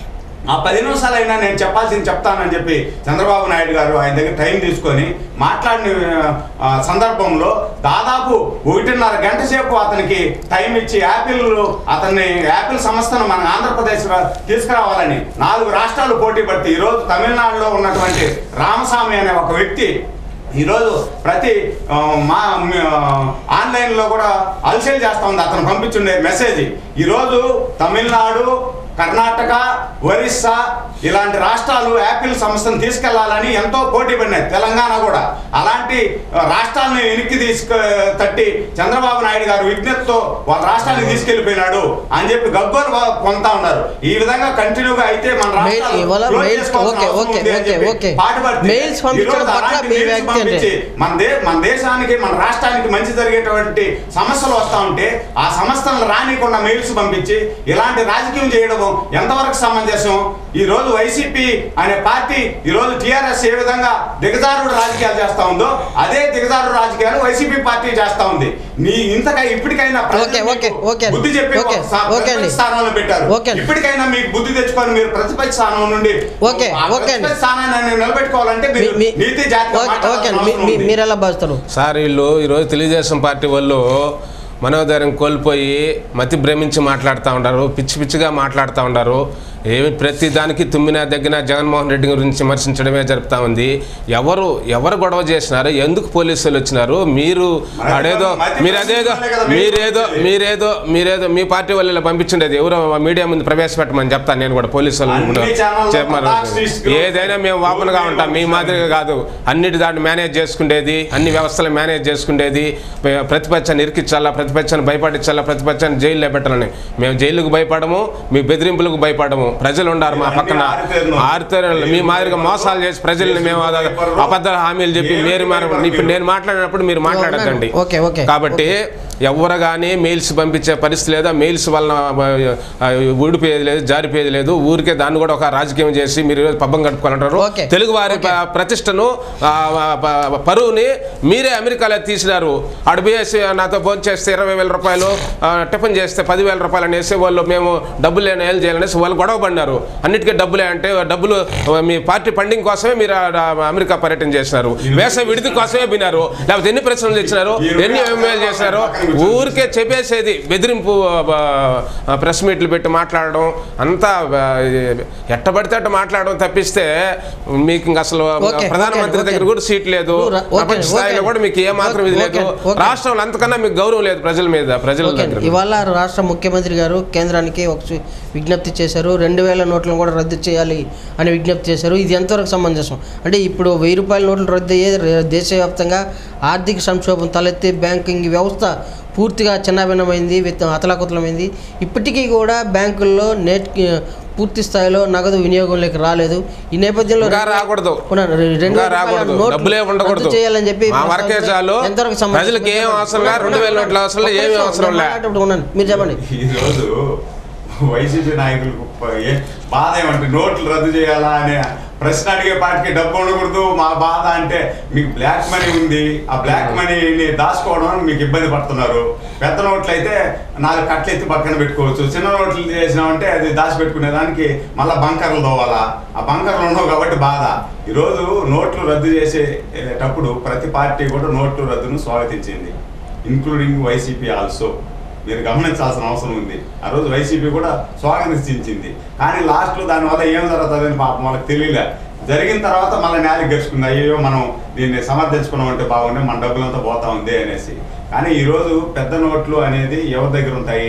ఆ పది నిమిషాలైనా నేను చెప్పాల్సింది చెప్తానని చెప్పి చంద్రబాబు నాయుడు గారు ఆయన దగ్గర టైం తీసుకొని మాట్లాడిన ఆ, సందర్భంలో దాదాపు ఒకటిన్నర గంట సేపు అతనికి టైం ఇచ్చి యాపిల్ అతన్ని యాపిల్ సంస్థను మన ఆంధ్రప్రదేశ్ రా- తీసుకురావాలని నాలుగు రాష్ట్రాలు పోటీ పడితే ఈరోజు తమిళనాడులో ఉన్నటువంటి రామస్వామి అనే ఒక వ్యక్తి ఈరోజు ప్రతి ఆ, మా ఆ, ఆన్లైన్లో కూడా అల్సేల్ చేస్తా ఉంది అతను పంపించుండే మెసేజ్ ఈరోజు తమిళనాడు కర్ణాటక ఒరిస్సా ఇలాంటి రాష్ట్రాలు యాపిల్ సంస్థను తీసుకెళ్లాలని ఎంతో పోటీ పడినాయి తెలంగాణ కూడా అలాంటి ఆ, రాష్ట్రాలను వెనక్కి తీసుకు తట్టి చంద్రబాబు నాయుడు గారు విజ్ఞతతో వాళ్ళ రాష్ట్రానికి తీసుకెళ్లిపోయినాడు అని చెప్పి గగ్గోలు బా- పొందుతా ఉన్నారు ఈ విధంగా కంటిన్యూగా అయితే మన మెయిల్ రాష్ట్రాలు ఇవాళ close మెయిల్స్ చేసుకోవాల్సిన ఓకే, అవసరం ఓకే, ఉంది అని ఓకే, చెప్పి ఓకే. పాటుపడితే మెయిల్స్ పంపించడం ఈరోజు పట్ల అలాంటి మీ మెయిల్స్ వ్యాఖ్య ఏంటి? పంపించి మన దే మన దేశానికి మన రాష్ట్రానికి మంచి జరిగేటువంటి సమస్యలు వస్తా ఉంటే ఆ సమస్యలను రానికుండా మెయిల్స్ పంపించి ఇలాంటి రాజకీయం చేయడం ఎంతవరకు సమంజసం ఈ రోజు వైసీపీ అనే పార్టీ ఈ రోజు టిఆర్ఎస్ ఏ విధంగా దిగజారుడు రాజకీయాలు చేస్తా ఉందో అదే దిగజారుడు రాజకీయాలు వైసీపీ పార్టీ చేస్తా ఉంది నీ ఇంతగా ఇప్పటికైనా ప్రజలు ఓకే, ఓకే, మీకు ఓకే అండి. బుద్ధి చెప్పి ఓకే, ఒక సా- ఓకే అండి. ప్రతిపక్ష స్థానంలో పెట్టారు ఓకే అండి. ఇప్పటికైనా మీకు బుద్ధి తెచ్చుకొని మీరు ప్రతిపక్ష స్థానం నుండి ఓకే, ఆ ఓకే అండి. ప్రతిపక్ష స్థానాన్ని నిలబెట్టుకోవాలంటే మీ- మీరు మీ- నీతి జాతి ఓకే ఓకే అండి మీ- మీ- మీరు ఎలా భావిస్తారు సార్ వీళ్ళు ఈరోజు తెలుగుదేశం పార్టీ వాళ్ళు మనోధైర్యం కోల్పోయి మతి భ్రమించి మాట్లాడుతూ ఉంటారు పిచ్చి పిచ్చిగా మాట్లాడుతూ ఉంటారు ఏమి ప్రతి దానికి తుమ్మిన దగ్గర జగన్మోహన్ రెడ్డి గురించి విమర్శించడమే జరుపుతా ఉంది ఎవరు ఎవరు గొడవ చేసినారు ఎందుకు పోలీసులు వచ్చినారు మీరు మరి అడేదో మతి మీరు అదేదో భ్రమించడమే కదా మీరేదో మీరు మీరేదో మీరేదో మీ పార్టీ వాళ్ళు పంపించిండేది ఎవరో మీడియా ముందు ప్రవేశపెట్టమని చెప్తాను నేను కూడా పోలీసు వాళ్ళు అన్ని కూడా ఛానల్లో చెప్పమని పతాక ఏదైనా మేము వాపనగా ఉంటాం మీ మాదిరిగా కాదు అన్నిటి దాన్ని మేనేజ్ చేసుకునేది అన్ని వ్యవస్థలు మేనేజ్ చేసుకునేది ప్ర- ప్రతిపక్షాన్ని ఇరికించాలా ప్రతిపక్షాన్ని భయపడించాలా ప్రతిపక్షాన్ని జైల్లో పెట్టాలని మేము జైలుకు భయపడము మీ బెదిరింపులకు భయపడము ప్రజలు ఉన్నారు మా ఇవన్నీ పక్కన ఆరితేరిన- ఆరితేరిన మీ మాదిరిగా మోసాలు చేసి ప్రజల్ని మేము అద- అబద్ధ హామీలు చెప్పి మీరు మారు ఇప్పుడు నేను మాట్లాడినప్పుడు మీరు మాట్లాడద్దండి ఓకే ఓకే కాబట్టి ఎవరు కానీ మెయిల్స్ పంపించే పరిస్థితి లేదు ఆ మెయిల్స్ వలన ఆ, ఊడిపోయేది లేదు జారిపోయేది లేదు ఊరికే దాన్ని కూడా ఒక రాజకీయం చేసి మీరు ఈరోజు పబ్బం కట్టుకోవాలంటారు ఓకే. తెలుగు వారి ప- ప్రతిష్టను ఆ, ప- పరువుని మీరే అమెరికాలో తీసినారు ఆడు పోయేసి నాతో ఫోన్ చేస్తే ఇరవై వేల రూపాయలు ఆ, టిఫిన్ చేస్తే పదివేల రూపాయలు అనేసి వాళ్ళు మేము డబ్బులు లేని ఏం చేయాలనేసి వాళ్ళు గొడవ పడినారు అన్నిటికీ డబ్బులే అంటే డబ్బులు ఆ, మీ పార్టీ ఫండింగ్ కోసమే మీరు ఆ, ఆ, అమెరికా పర్యటన చేసినారు వేసవి విడిది కోసమే వినారు లేకపోతే ఎన్ని ప్రశ్నలు తెచ్చినారు ఎన్ని ఎంఎల్ చేశారు ఊరికే చెప్పేసేది బెదిరింపు ప్రెస్ మీట్లు పెట్టి మాట్లాడడం అంతా ఆ, ఎట్టబడితే అట్ట మాట్లాడడం తప్పిస్తే మీకు ఇంక అసలు ఓకే, ప్రధానమంత్రి ఓకే, దగ్గర ఓకే. కూడా సీట్ లేదు నువ్వు రా- ఓకే, ప్రపంచ స్థాయిలో ఓకే. కూడా మీకు ఏ మాత్రం ఇది లేదు ఓకే, ఓకే. రాష్ట్రంలో అంతకన్నా మీకు గౌరవం లేదు ప్రజల మీద ప్రజల ఓకే దగ్గర ఇవాళ రాష్ట్ర ముఖ్యమంత్రి గారు కేంద్రానికి ఒక సు- విజ్ఞప్తి చేశారు రెండు వేల నోట్లను కూడా రద్దు చేయాలి అని విజ్ఞప్తి చేశారు ఇది ఎంతవరకు సమంజసం అంటే ఇప్పుడు వెయ్యి రూపాయల నోట్లు రద్దు అయ్యే రే- దేశవ్యాప్తంగా ఆర్థిక సంక్షోభం తలెత్తి బ్యాంకింగ్ వ్యవస్థ పూర్తిగా చిన్నాభిన్నమైంది విత్ అతలాకుతలమైంది ఇప్పటికీ కూడా బ్యాంకుల్లో నెట్ పూర్తి స్థాయిలో నగదు వినియోగంలోకి రాలేదు ఈ నేపథ్యంలో ఇంకా రాకూడదు ఉన్న రె- రెండు ఇంకా వేల రూపాయల రాకూడదు నోట్లు డబ్బులే ఉండకూడదు రద్దు చేయాలని చెప్పి మా వరకే చాలు ఎంతవరకు సమంజసం? ప్రజలకు ఏం అవసరం లే రెండు వేల నోట్ల అవసరం లే ఒక్క ఏమీ నిమిషం, అవసరం నేను లే మాట్లాడేటప్పుడు ఉన్నాను. మీరు చెప్పండి ఈరోజు వైసీపీ నాయకులకు ప- ఏ బాధ ఏమంటే నోట్లు రద్దు చేయాలా అనే ప్రశ్న అడిగే పాటికి డబ్బు ఉండకూడదు మా బాధ అంటే మీకు బ్లాక్ మనీ ఉంది ఆ బ్లాక్ మనీని దాచుకోవడం అని మీకు ఇబ్బంది పడుతున్నారు పెద్ద నోట్లు అయితే నాలుగు కట్లు ఎత్తి పక్కన పెట్టుకోవచ్చు చిన్న నోట్లు చేసినామంటే అది దాచిపెట్టుకునే దానికి మళ్ళీ బంకర్లు తోవాలా ఆ బంకర్లు ఉండవు కాబట్టి బాధ ఈరోజు నోట్లు రద్దు చేసేటప్పుడు ప్రతి పార్టీ కూడా నోట్లు రద్దును స్వాగతించింది ఇంక్లూడింగ్ వైసీపీ ఆల్సో మీరు గమనించాల్సిన అవసరం ఉంది ఆ రోజు వైసీపీ కూడా స్వాగతించింది కానీ లాస్ట్లో దానివల్ల ఏం జరుగుతుందని పాపం వాళ్ళకి తెలియలే జరిగిన తర్వాత మళ్ళీ న్యాయం గెలుచుకుంది అయ్యో మనం దీన్ని సమర్థించుకున్నాం అంటే బాగుండే మన డబ్బులంతా పోతా ఉంది అనేసి కానీ ఈరోజు పెద్ద నోట్లు అనేది ఎవరి దగ్గర ఉంటాయి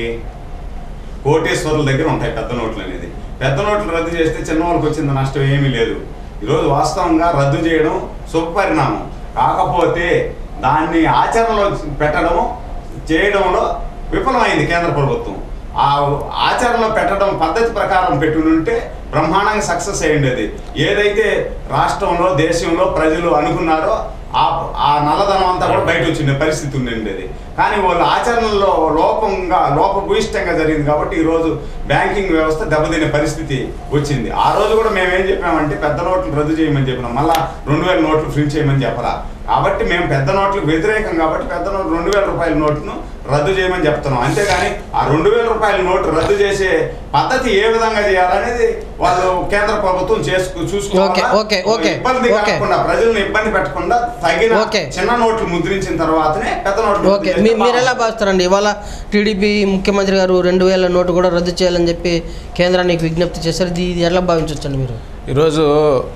కోటేశ్వరుల దగ్గర ఉంటాయి పెద్ద నోట్లు అనేది పెద్ద నోట్లు రద్దు చేస్తే చిన్న వాళ్ళకి వచ్చింది నష్టం ఏమీ లేదు ఈరోజు వాస్తవంగా రద్దు చేయడం శుభపరిణామం కాకపోతే దాన్ని ఆచరణలో పెట్టడం చేయడంలో విఫలమైంది కేంద్ర ప్రభుత్వం ఆ ఆచరణలో పెట్టడం పద్ధతి ప్రకారం పెట్టునుంటే బ్రహ్మాండంగా సక్సెస్ అయ్యిండేది ఏదైతే రాష్ట్రంలో దేశంలో ప్రజలు అనుకున్నారో ఆ ఆ నల్లధనం అంతా కూడా బయట వచ్చిన పరిస్థితి ఉండిండేది కానీ వాళ్ళు ఆచరణలో లోపంగా లోపభూయిష్టంగా జరిగింది కాబట్టి ఈరోజు బ్యాంకింగ్ వ్యవస్థ దెబ్బతినే పరిస్థితి వచ్చింది ఆ రోజు కూడా మేము ఏం చెప్పామంటే పెద్ద నోట్లు రద్దు చేయమని చెప్పినాం మళ్ళా రెండు వేల నోట్లు ప్రింట్ చేయమని చెప్పరా కాబట్టి మేము పెద్ద నోట్లకు వ్యతిరేకం కాబట్టి పెద్ద నోటు రెండు వేల రూపాయల నోటును రద్దు చేయమని చెప్తున్నాం అంతేగాని ఆ రెండు వేల రూపాయల నోటు రద్దు చేసే పద్ధతి ఏ విధంగా చేయాలనేది వాళ్ళు కేంద్ర ప్రభుత్వం చేసుకు ఓకే, చూసుకోవాలి ఓకే, ఓకే, ఇబ్బంది ఓకే. కాకుండా ప్రజల్ని ఇబ్బంది పెట్టకుండా తగిన ఓకే. చిన్న నోట్లు ముద్రించిన తర్వాతనే పెద్ద నోట్లు ఓకే ముద్రించే మీ- మీరు ఎలా బాగుంటుంది. భావిస్తారండి ఇవాళ టీడీపీ ముఖ్యమంత్రి గారు రెండు వేల నోటు కూడా రద్దు చేయాలని చెప్పి కేంద్రానికి విజ్ఞప్తి చేశారు ఇది ఇది ఎలా భావించవచ్చండి మీరు ఈరోజు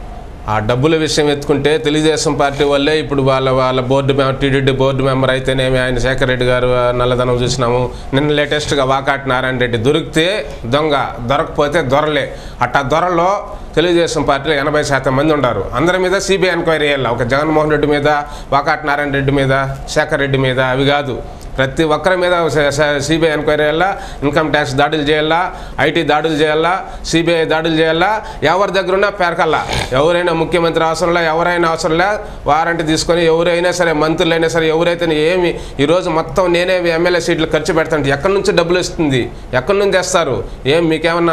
ఆ డబ్బుల విషయం ఎత్తుకుంటే తెలుగుదేశం పార్టీ వల్లే ఇప్పుడు వాళ్ళ వాళ్ళ board member TTD board member అయితేనేమి ఆయన శేఖర్ రెడ్డి గారు ఆ, నల్లధనం చూసినాము నిన్న లేటెస్ట్గా వాకాటి నారాయణ రెడ్డి దొరికితే దొంగ దొరకపోతే దొరలే అట్టా దొరలో తెలుగుదేశం పార్టీలో ఎనభై శాతం మంది ఉన్నారు అందరి మీద సిబిఐ ఎంక్వైరీ చేయాలి ఒక జగన్మోహన్ రెడ్డి మీద వాకాటి నారాయణ రెడ్డి మీద శేఖర్ రెడ్డి మీద అవి కాదు ప్రతి ఒక్కరి మీద సిబిఐ ఎంక్వైరీ చేయాలా ఇన్కమ్ ట్యాక్స్ దాడులు చేయాలా ఐటీ దాడులు చేయాలా సిబిఐ దాడులు చేయాలా ఎవరి దగ్గర ఉన్నా పేరకల్లా ఎవరైనా ముఖ్యమంత్రి అవసరంలే ఎవరైనా అవసరంలే వారంటీ తీసుకొని ఎవరైనా సరే మంత్రులైనా సరే ఎవరైతే ఏమి ఈరోజు మొత్తం నేనే ఎమ్మెల్యే సీట్లు ఖర్చు పెడతాను ఎక్కడి నుంచి డబ్బులు ఇస్తుంది ఎక్కడి నుంచి తెస్తారు ఏం మీకేమన్నా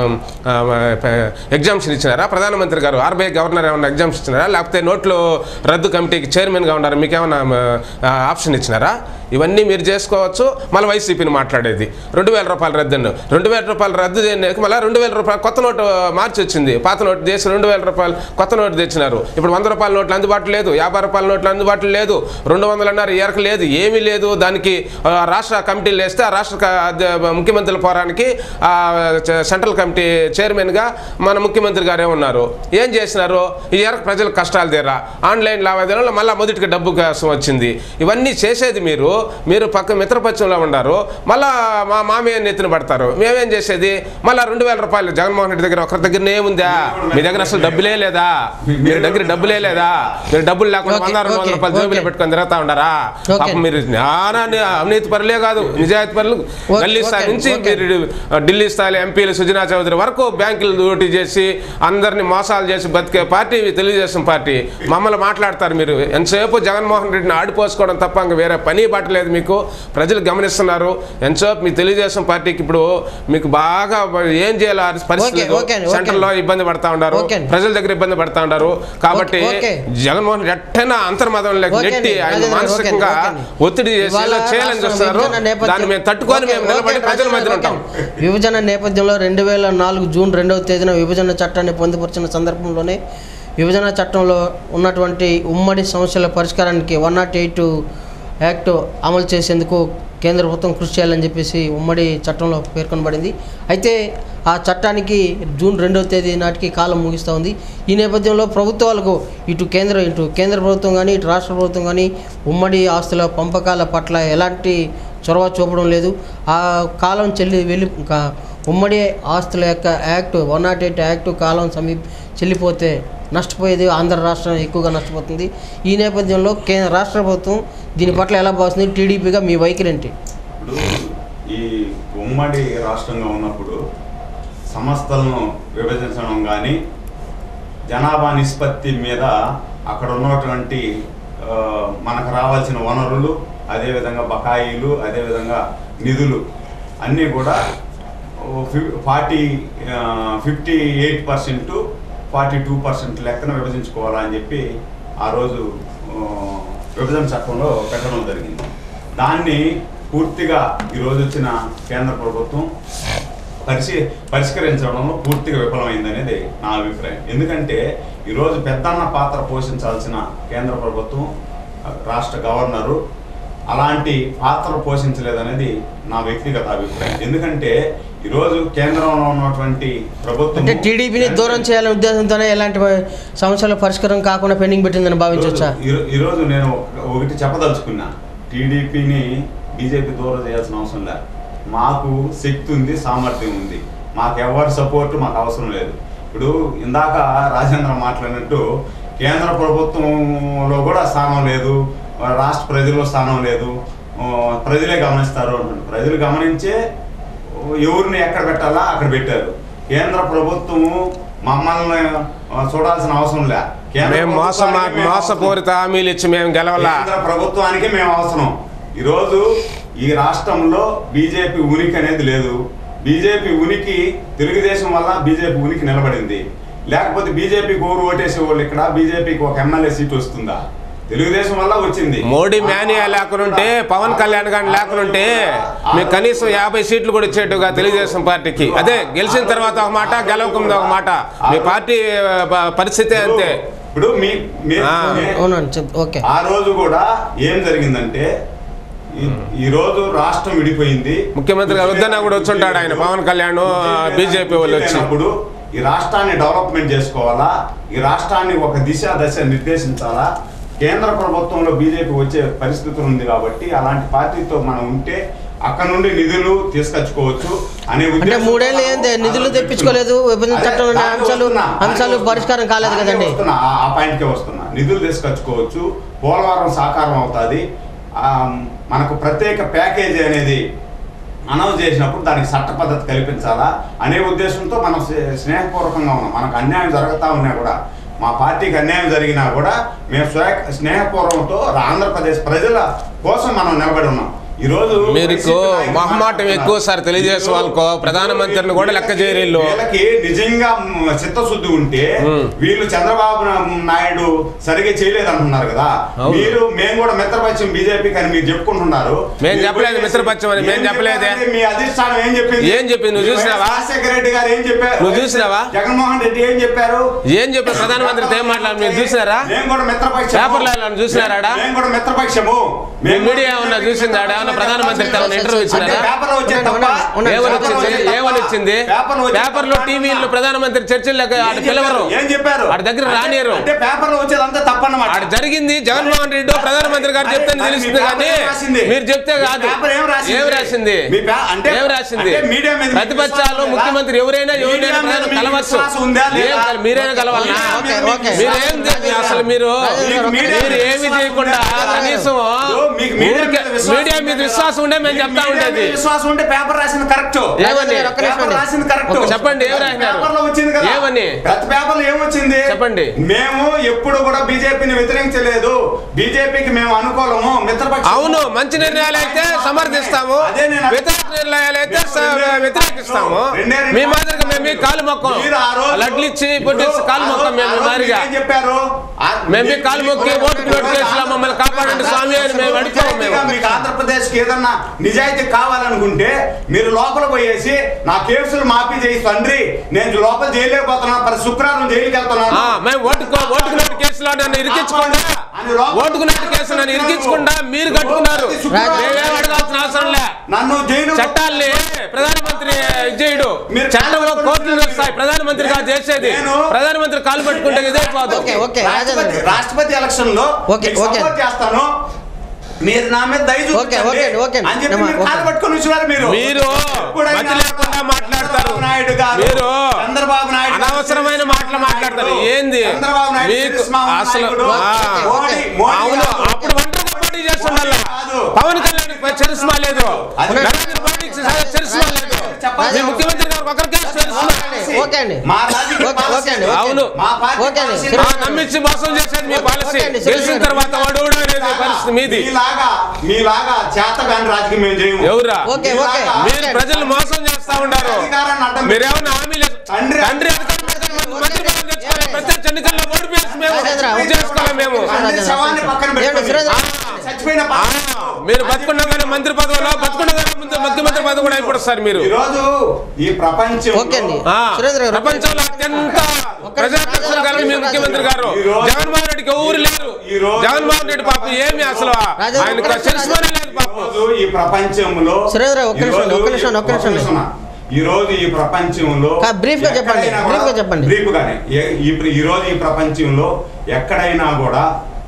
ఎగ్జామ్షన్ ఇచ్చినారా ప్రధానమంత్రి గారు ఆర్బీఐ గవర్నర్ ఏమన్నా ఎగ్జామ్షన్ ఇచ్చినారా లేకపోతే నోట్లు రద్దు కమిటీకి చైర్మన్గా ఉన్నారు మీకేమన్నా ఆ, ఆప్షన్ ఇచ్చినారా ఇవన్నీ మీరు చేసుకోవచ్చు మళ్ళీ వైసీపీని మాట్లాడేది రెండు వేల రూపాయల రద్దు రెండు వేల రూపాయల రద్దు చేయడానికి మళ్ళీ రెండు వేల రూపాయలు కొత్త నోటు మార్చి వచ్చింది పాత నోటు చేసి రెండు వేల రూపాయలు కొత్త నోటు తెచ్చినారు ఇప్పుడు వంద రూపాయల నోట్లు అందుబాటులో లేదు యాభై రూపాయల నోట్లు అందుబాటులో లేదు రెండు వందలు అన్నారు ఎరక లేదు ఏమీ లేదు దానికి ఆ, రాష్ట్ర కమిటీలు వేస్తే ఆ రాష్ట్ర క- అధ్య- ముఖ్యమంత్రుల పోరానికి ఆ, చ- సెంట్రల్ కమిటీ చైర్మన్గా మన ముఖ్యమంత్రి గారే ఉన్నారు ఏం చేసినారు ఈ ఎరక ప్రజలకు కష్టాలు తీరా ఆన్లైన్ లావాదేవీలో మళ్ళీ మొదటికి డబ్బు కోసం వచ్చింది ఇవన్నీ చేసేది మీరు మీరు పక్క మిత్రపక్షంలో ఉన్నారు మళ్ళా మా మామయ్య నెత్తిన పడతారు మేమేం చేసేది మళ్ళీ రెండు వేల రూపాయలు జగన్మోహన్ రెడ్డి దగ్గర ఒకరి దగ్గర ఏముందా మీ దగ్గర అసలు డబ్బులే లేదా మీ దగ్గర డబ్బులే లేదా మీరు డబ్బులు లేకుండా ఓకే, వంద రెండు వందల ఓకే, రూపాయలు జోబులో ఓకే. పెట్టుకొని తిరుగుతా ఉండారా ఓకే. పాపం మీరు జ్ఞాన అవినీతి పరులే కాదు నిజాయితీ పరులు ఓకే, గల్లీ స్థాయి ఓకే, నుంచి ఓకే. మీరు ఢిల్లీ స్థాయిలో ఎంపీలు సుజనా చౌదరి వరకు బ్యాంకులు డ్యూటీ చేసి అందరినీ మోసాలు చేసి బతికే పార్టీ తెలుగుదేశం పార్టీ మమ్మల్ని మాట్లాడతారు మీరు ఎంతసేపు జగన్మోహన్ రెడ్డిని ఆడిపోసుకోవడం తప్ప ఇంకా వేరే పని పట్టలేదు మీకు ప్రజలు గమనిస్తున్నారు ఎంతసేపు మీ తెలుగుదేశం పార్టీకి ఇప్పుడు మీకు బాగా ఏం చేయాలి ఆ పరిస్థితి ఓకే, ఓకే, ఓకే. సెంట్రల్లో ఇబ్బంది పడతా ఉన్నారు ఓకే. ప్రజల దగ్గర ఇబ్బంది పడతా ఉన్నారు కాబట్టి ఓకే. జగన్మోహన్ రెడ్డి ఎట్టైనా అంతర్మతంలోకి ఓకే నెట్టి అండి, ఆయన రాజేంద్ర గారు, మానసికంగా ఓకే అండి, ఓకే ఒత్తిడి చేసి ఇవాళ ఏదో చేయాలని రాష్ట్రం చూస్తారు విభజన నేపథ్యం- దాన్ని మేము తట్టుకొని ఓకే, మేము నిలబడి ఓకే, ప్రజల మధ్య ఓకే. ఉంటాం విభజన నేపథ్యంలో రెండు వేల నాలుగు జూన్ రెండవ తేదీన విభజన చట్టాన్ని పొందుపరిచిన సందర్భంలోనే విభజన చట్టంలో ఉన్నటువంటి ఉమ్మడి సమస్యల పరిష్కారానికి వన్ నాట్ ఎయిట్ యాక్ట్ అమలు చేసేందుకు కేంద్ర ప్రభుత్వం కృషి చేయాలని చెప్పేసి ఉమ్మడి చట్టంలో పేర్కొనబడింది అయితే ఆ చట్టానికి జూన్ రెండవ తేదీ నాటికి కాలం ముగిస్తూ ఉంది ఈ నేపథ్యంలో ప్రభుత్వాలకు ఇటు కేంద్ర ఇటు కేంద్ర ప్రభుత్వం కానీ ఇటు రాష్ట్ర ప్రభుత్వం కానీ ఉమ్మడి ఆస్తుల పంపకాల పట్ల ఎలాంటి చొరవ చూపడం లేదు ఆ కాలం చెల్లి వెళ్ళి ఇంకా ఉమ్మడి ఆస్తుల యొక్క act one nought eight act కాలం సమీప చెల్లిపోతే నష్టపోయేది ఆంధ్ర రాష్ట్రం ఎక్కువగా నష్టపోతుంది ఈ నేపథ్యంలో కేంద్ర రాష్ట్ర ప్రభుత్వం దీని పట్ల ఎలా భావిస్తుంది టీడీపీగా మీ వైఖరి ఏంటి ఇప్పుడు ఈ ఉమ్మడి రాష్ట్రంగా ఉన్నప్పుడు సంస్థలను విభజించడం కానీ జనాభా నిష్పత్తి మీద అక్కడ ఉన్నటువంటి ఆ, మనకు రావాల్సిన వనరులు అదేవిధంగా బకాయిలు అదేవిధంగా నిధులు అన్నీ కూడా forty fifty eight percent forty two percent లెక్కన విభజించుకోవాలా అని చెప్పి ఆ రోజు ఆ, విభజన చట్టంలో పెట్టడం జరిగింది దాన్ని పూర్తిగా ఈరోజు వచ్చిన కేంద్ర ప్రభుత్వం పరిశీ పరిష్కరించడంలో పూర్తిగా విఫలమైంది అనేది నా అభిప్రాయం ఎందుకంటే ఈరోజు పెద్దన్న పాత్ర పోషించాల్సిన కేంద్ర ప్రభుత్వం రాష్ట్ర గవర్నరు అలాంటి పాత్ర పోషించలేదనేది నా వ్యక్తిగత అభిప్రాయం ఎందుకంటే ఈరోజు కేంద్రంలో ఉన్నటువంటి ప్రభుత్వం అంటే టీడీపీని దూరం చేయాలనే ఉద్దేశంతోనే ఎలాంటి సమస్యల పరిష్కారం కాకుండా పెండింగ్ పెట్టిందని భావించవచ్చా ఈరోజు- ఈరో- ఈరోజు నేను ఒక- ఒకటి చెప్పదలుచుకున్నా టీడీపీని బీజేపీ దూరం చేయాల్సిన అవసరం లేదు మాకు శక్తి ఉంది సామర్థ్యం ఉంది మాకు ఎవరి సపోర్ట్ మాకు అవసరం లేదు ఇప్పుడు ఇందాక రాజేంద్ర మాట్లాడినట్టు కేంద్ర ప్రభుత్వంలో కూడా స్థానం లేదు రాష్ట్ర ప్రజల్లో స్థానం లేదు ఆ, ప్రజలే గమనిస్తారు అంటున్నారు ప్రజలు గమనించే ఎవరిని ఎక్కడ పెట్టాలా అక్కడ పెట్టారు కేంద్ర ప్రభుత్వము మమ్మల్ని ఆ, చూడాల్సిన అవసరం లే కేంద్ర మేము మోసం ప్రభుత్వానికి మేము అవసరం. మోసపూరిత హామీలు ఇచ్చి మేము గెలవలా కేంద్ర ప్రభుత్వానికి మేము అవసరం ఈరోజు ఈ రాష్ట్రంలో బీజేపీ ఉనికి అనేది లేదు బీజేపీ ఉనికి తెలుగుదేశం వల్ల బీజేపీ ఉనికి నిలబడింది లేకపోతే బీజేపీకి ఊరు ఓటేసే వాళ్ళు ఇక్కడ బీజేపీకి ఒక ఎమ్మెల్యే సీట్ వస్తుందా తెలుగుదేశం వల్ల వచ్చింది మోడీ మేనియా లేకుంటే పవన్ కళ్యాణ్ గారిని లేకుంటే మీకు కనీసం యాభై సీట్లు కూడా ఇచ్చేట్టుగా తెలుగుదేశం పార్టీకి అదే గెలిచిన తర్వాత ఒక మాట గెలవకుండా ఒక మాట మీ పార్టీ ఆ, ప- పరిస్థితే అంతే ఇప్పుడు మీ మీ- ఆ. మీ- అవునండి చెప్ ఓకే ఆ రోజు కూడా ఏం జరిగిందంటే ఈ- ఈ రోజు రాష్ట్రం విడిపోయింది ముఖ్యమంత్రి గారు వద్దన్నా కూడా వచ్చుంటాడు ఆయన పవన్ కళ్యాణ్ బీజేపీ వాళ్ళు వచ్చి లేనప్పుడు ఈ రాష్ట్రాన్ని డెవలప్మెంట్ చేసుకోవాలా ఈ రాష్ట్రాన్ని ఒక దిశ దశ నిర్దేశించాలా కేంద్ర ప్రభుత్వంలో బీజేపీ వచ్చే పరిస్థితి ఉంది కాబట్టి అలాంటి పార్టీతో మనం ఉంటే అక్కడ నుండి నిధులు తీసుకొచ్చుకోవచ్చు అనే అంటే ఉద్దేశంతో మూడేళ్ళు ఏంది మనం నిధులు ఆలోచించాం. తెప్పించుకోలేదు విభజన అదే, చట్టంలోని దానికి అంశాలు వస్తున్నా, అంశాలు దానికి పరిష్కారం కాలేదు దానికే కదండి వస్తున్నా, ఆ- ఆ పాయింట్కే వస్తున్నా నిధులు తీసుకొచ్చుకోవచ్చు పోలవరం సాకారం అవుతుంది మనకు ప్రత్యేక ప్యాకేజీ అనేది అనౌన్స్ చేసినప్పుడు దానికి చట్ట పద్ధతి కల్పించాలా అనే ఉద్దేశంతో మనం స్నే- స్నేహపూర్వకంగా ఉన్నాం మనకు అన్యాయం జరుగుతూ ఉన్నా కూడా మా పార్టీకి అన్యాయం జరిగినా కూడా మేము స్వే- స్నేహపూర్వకంతో ఆంధ్రప్రదేశ్ ప్రజల కోసం మనం నిలబడి ఉన్నాం ఈ రోజు మీరు వైసీపీ నాయకులు మొహమాటం మాట్లాడుతున్నారు. ఎక్కువ సార్ తెలుగుదేశం వాళ్ళకో ప్రధానమంత్రిని కూడా లెక్క చేయరు వీళ్ళు. వీళ్ళకి నిజంగా మ్, చిత్తశుద్ధి ఉంటే మ్. వీళ్ళు చంద్రబాబు నా- నాయుడు సరిగా చేయలేదు అంటున్నారు కదా అవును. మీరు మేము కూడా మిత్రపక్షం బీజేపీకి అని మీరు చెప్పుకుంటున్నారు మేము మీరు చెప్పలేదు పోయేసి- మిత్రపక్షం అని, మేము ఏం చెప్పలేదే. చెప్పారంటే మీ అధిష్టానం ఏం చెప్పింది ఏం చెప్పింది? నువ్వు మీ చూసినావా? వైఎస్ రాజశేఖర రెడ్డి గారు ఏం చెప్పారు నువ్వు చూసినావా? జగన్మోహన్ రెడ్డి ఏం చెప్పారు ఏం చెప్పారు ప్రధానమంత్రితో ఏం మాట్లాడారు మీరు చూసినారా మేము కూడా మిత్రపక్షము పేపర్లో ఏమన్నా చూసినారా ఆడ? మేము కూడా మిత్రపక్షము మీ మేము మీడియా కూడా ఏమన్నా చూసిందా ఆడ? ఏమన్నా ప్రధానమంత్రితో ఏమన్నా ఇంటర్వ్యూ అంటే ఇచ్చినారా? పేపర్లో వచ్చేది తప్ప ఉండండి, ఏమని ఉండండి. వచ్చింది ఏమని వచ్చింది పేపర్లో వచ్చేది పేపర్లో తప్ప టీవీలో ప్రధానమంత్రి చర్చలకు ఆడ ఏం పిలవరు చెప్పారు? ఏం చెప్పారు ఆడ దగ్గర అంటే- రానియరు అంటే పేపర్లో వచ్చేది అంతా తప్పన్నమాట ఆడ జరిగింది జగన్మోహన్ రెడ్డి ప్రధానమంత్రి గారు అరే, చెప్తే మరి మీ తెలుస్తుంది పేపర్ కానీ ఏం రాసింది? మీరు చెప్తే మీ కాదు పేపర్ ఏం రాసింది? ఏం రాసింది మీ పే- అంటే- ఏం రాసింది అంటే మీడియా మీద మీకు ప్రతిపక్షాలు విశ్వాసం లేదా? ముఖ్యమంత్రి ఎవరైనా మీడియా ఎవరైనా మీద ప్రధాని మీకు కలవచ్చు విశ్వాసం ఉందా ఏం లేదా? కల- మీరైనా కలవాలనా ఓకే, ఓకే. మీరేం తె- అసలు మీరు మీకు మీడియా మీరు మీద ఏమి విశ్వాసం చేయకుండా ఉందా? కనీసం మీకు మీడియా ఊరికే మీద విశ్వాసం మీడియా మీద ఉందా? విశ్వాసం ఉండే మేము మీకు చెప్తా మీడియా మీద ఉండేది విశ్వాసం ఉంటే పేపర్ రాసింది కరెక్ట్ ఏమని? ఒక్క నిమిషం పేపర్ అండి. రాసింది కరెక్ట్ ఒక్క చెప్పండి, ఏం రాసినారు? పేపర్లో వచ్చింది కదా ఏమని? ప్రతి పేపర్లో ఏమొచ్చింది చెప్పండి. మేము ఎప్పుడు కూడా బీజేపీని వ్యతిరేకించలేదు బీజేపీకి మేము అనుకూలము మిత్రపక్షం అవును మంచి నిర్ణయాలు అయితే సమర్థిస్తాము అదే నేను వ్యతిరేక నిర్ణయాలు అయితే స- వ్యతిరేకిస్తాము రెండే రెండు మీ మాదిరిగా మేము మీ కాలు మొక్కం మీరు ఆ రోజు- లడ్లు ఇచ్చి ఇప్పుడు పొట్టేసి కాలు ఆ మొక్కం రోజు- మేము ఆ రోజు మాదిరిగా మీరేం చెప్పారు ఆ- మేము మీ మీ- కాలు మొక్కి మీ- ఓటు నోటు కేసులో మమ్మల్ని కాపాడండి స్వామి అని మేము అడుగుతాము మేము నిజాయితీగా మీకు ఆంధ్రప్రదేశ్ కి ఏదన్నా నిజాయితీ కావాలనుకుంటే మీరు లోపల పోయేసి నా కేసులు మాఫీ చేయి తండ్రి నేను లోపల జైలేకపోతున్నాను ప్రతి శుక్రవారం జైలుకి వెళ్తున్నాను ఆ, మేము ఓటుకు ఓటుకు నోటు కేసులో నన్ను ఇరికించకుండా అని లోపల- ఓటుకు నోటు కేసు నన్ను ఇరికించకుండా మీరు కట్టుకున్నారు ప్రతి శుక్రవారం మేమేం అడగాల్సిన అవసరం లే నన్ను జైలు చట్టాల్ని ప్రధానమంత్రి విజయుడు మీరు చట్టంలో కాలు కోర్టులు వస్తాయి ప్రధానమంత్రి కాదు చేసేది నేను- ప్రధానమంత్రి కాలు పట్టుకుంటే ఇదే పోదు ఓకే, ఓకే. రాష్ట్రపతి రాష్ట్రపతి ఎలక్షన్ లో ఓకే, మీకు ఓకే. సపోర్ట్ చేస్తాను మీరు నా మీద దయ ఓకే, ఓకే, ఓకే. అని చెప్పి ఏమ్మా, మీరు ఓకే. కాలు పట్టుకొని వచ్చారు మీరు మీరు ఎప్పుడైనా మతి లేకుండా మాట్లాడతారు చంద్రబాబు నాయుడు గారు మీరు చంద్రబాబు నాయుడు గారు అనవసరమైన మాటలు మాట్లాడతారు ఏంది చంద్రబాబు నాయుడు మీకు తెలుసుమామ అసలు నాయకుడు. ఆ, మోడీ మోడీ అవును కాదు. అప్పుడు ఒంటరిగా పోటీ చేస్తుండాలి కాదు. పవన్ కళ్యాణ్ చరిస్మా లేదు అది- నరేంద్ర మోడీకి చరిస్మా లేదు చెప్పాలి. మీ ముఖ్యమంత్రి గారు ఒకరికే చరిస్మా ఓకే అండి మా రాజకీయ ఓకే, ఓకే అండి, పాలసీ- అవును. మా పార్టీ ఓకే అండి. పాలసీ- ఆ, నమ్మించి మోసం చేసేది మీ పాలసీ ఓకే అండి, గెలిచిన సరే. తర్వాత వడుడు అనేది పరిస్థితి మీది మీలాగా మీలాగా చేతగాని రాజకీయం మేము చేయము ఎవరా ఓకే ఓకే మీరు ప్రజలు మోసం చేస్తా ఉన్నారు అధికారాన్ని అడ్డం మీరేమన్నా హామీలు తండ్రి తండ్రి అధికారం పెట్టుకొని మంత్రి పదవి తెచ్చుకొని ప్రత్యక్ష ఎన్నికల్లో ఓడిపోయేసి మేము రాజేంద్ర, ఇది చేసుకోలేం మేము తండ్రి శవాన్ని పక్కన ఏమండి, పెట్టుకొని సురేంద్ర? చచ్చిపోయిన ఆ, మీరు బతుకుండగానే మంత్రి పదవిలో బతుకుండగానే ముందు ముఖ్యమంత్రి పదవి కూడా అయిపోతుంది సార్ మీరు ఈ రోజు ఈ ప్రపంచం ఓకే అండి ఆ, సురేంద్ర గారు ప్రపంచంలో అత్యంత ప్రజాపక్షం కలిగిన మీ ముఖ్యమంత్రి గారు ఈ రోజు- జగన్మోహన్ రెడ్డికి ఊరు లేరు ఈ రోజు- జగన్మోహన్ రెడ్డి పాపం ఏమి అసలు రాజేంద్ర, ఆయనకు ఒక్క నిమిషం, చరిస్మానే లేదు పాపం రోజు ఈ ప్రపంచంలో సురేంద్ర, ఒక్క ఈ నిమిషం, రోజు ఒక్క నిమిషం, ఒక్క నిమిషం. నిమిషం. ఈ రోజు ఈ ప్రపంచంలో కా- brief గా చెప్పండి, ఎక్కడైనా brief గా కూడా- చెప్పండి. brief గానే. ఏ- ఈ ప్ర- ఈ రోజు ఈ ప్రపంచంలో ఎక్కడైనా కూడా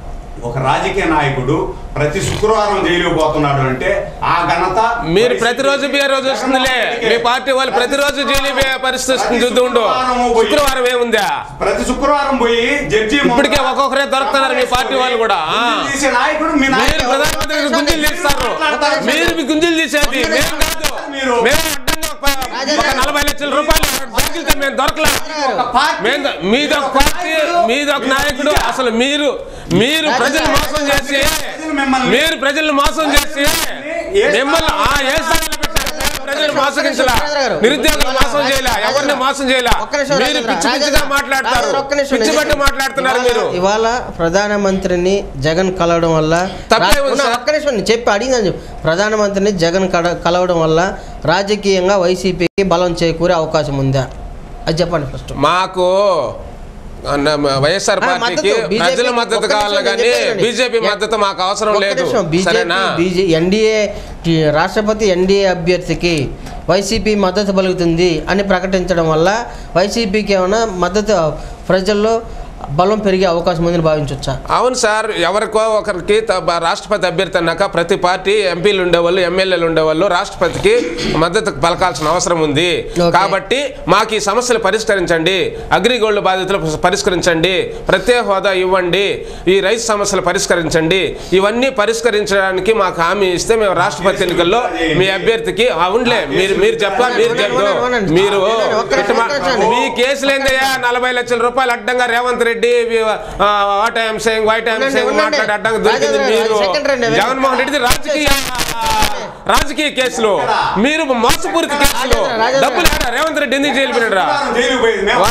ఒక రాజకీయ నాయకుడు ప్రతి శుక్రవారం జైలుకు పోతున్నాడు అంటే ఆ ఘనత మీరు ప్రతిరోజు బియ్య రోజు వస్తుందిలే మీ పార్టీ వాళ్ళు ప్రతిరోజు జైలు పోయే పరిస్థితి వస్తుంది చూద్దు ఉండు శుక్రవారం ఏముందా ప్రతి శుక్రవారం పోయి జడ్జి ఇప్పటికే ఒక్కొక్కరే దొరుకుతున్నారు మీ పార్టీ వాళ్ళు కూడా ఆ. గుంజీలు తీసే నాయకుడు మీ మీరు నాయకుడు. ప్రధానమంత్రికి గుంజీలు తీస్తారు మీరు మీ గుంజీలు తీసేది మేము కాదు మీరు. మేము అడ్డంగా ఒక- ఒక నలభై లక్షల రూపాయలు బ్యాంకులతో మేము దొరకలే ఒక పార్టీ- మేము మీది ఒక పార్టీ మీది ఒక నాయకుడు అసలు మీరు మీరు ప్రజలు మోసం చేసి ప్రజలు మిమ్మల్ని- మీరు ప్రజలు మోసం చేసి ఏ మిమ్మల్ని ఆ ఏ స్థానంలో పెట్టారు ప్రజలు మోసగించలా నిరుద్యోగులు మోసం చేయలే ఎవరిని మోసం చేయలే ఒక్క నిమిషం మీరు రాజేంద్ర, పిచ్చి పిచ్చిగా రాజేంద్ర, మాట్లాడతారు రాజేంద్ర, ఒక్క నిమిషం పిచ్చి నేను పట్టి మాట్లాడుతున్నారు మీరు ఇవాళ- ఇవాళ ప్రధానమంత్రిని జగన్ కలవడం వల్ల తప్పే రా- ఉంది ఉన్నా, సార్. ఒక్క నిమిషం నేను చెప్పి అడిగిందని చెప్పు ప్రధానమంత్రిని జగన్ కడ- కలవడం వల్ల రాజకీయంగా వైసీపీకి బలం చేకూరే అవకాశం ఉందా అది చెప్పండి ఫస్ట్ మాకు అన్న వైఎస్ఆర్ ఆ, పార్టీకి మద్దతు, BJP ప్రజల మద్దతు ఒక్క కావాలి నిమిషం కానీ నేను చెప్పేది బీజేపీ వినండి. మద్దతు మాకు అవసరం ఒక్క లేదు నిమిషం, బీజేపీ సరేనా బీజే ఎన్డీఏ టీ- రాష్ట్రపతి ఎన్డీఏ అభ్యర్థికి వైసీపీ మద్దతు పలుకుతుంది అని ప్రకటించడం వల్ల వైసీపీకి ఏమైనా మద్దతు ప్రజల్లో బలం పెరిగే అవకాశం ఉందని భావించవచ్చా అవును సార్ ఎవరికో ఒకరికి త- బ- రాష్ట్రపతి అభ్యర్థి అన్నాక ప్రతి పార్టీ ఎంపీలు ఉండేవాళ్ళు ఎమ్మెల్యేలు ఉండేవాళ్ళు రాష్ట్రపతికి మద్దతు పలకాల్సిన అవసరం ఉంది Okay. కాబట్టి మాకు ఈ సమస్యలు పరిష్కరించండి అగ్రిగోల్డ్ బాధితులు పరిష్కరించండి ప్రత్యేక హోదా ఇవ్వండి ఈ రైతు సమస్యలు పరిష్కరించండి ఇవన్నీ పరిష్కరించడానికి మాకు హామీ ఇస్తే మేము రాష్ట్రపతి ఎన్నికల్లో మీ అభ్యర్థికి అవునులే మీరు మీరు చెప్పా మీరు అవునండి, చెప్పు అవునండి, అవునండి. మీరు అవునండి, ఒక్క నిమిషం, ఇటు మా- ఒక్క నిమిషం. మీ కేసులు ఏందయ్యా నలభై లక్షల రూపాయలు అడ్డంగా Revanth Reddy Reddy what I'm saying wait I'm ఉండండి, సేయింగ్ ఉండండి. మాట్లాడడానికి దొరికింది రాజేంద్ర గారు, మీరు సెకండ్ రండి. జగన్మోహన్ రెడ్డి రాజకీయ రాజకీయ కేసులు మీరు మోసపూరిత కేసులు రాజేంద్ర, రాజేంద్ర. డబ్బులు ఏడా? రేవంత్ రెడ్డి ఎందుకు జైలు పెట్టినరా జైలుకి పోయింది మేము.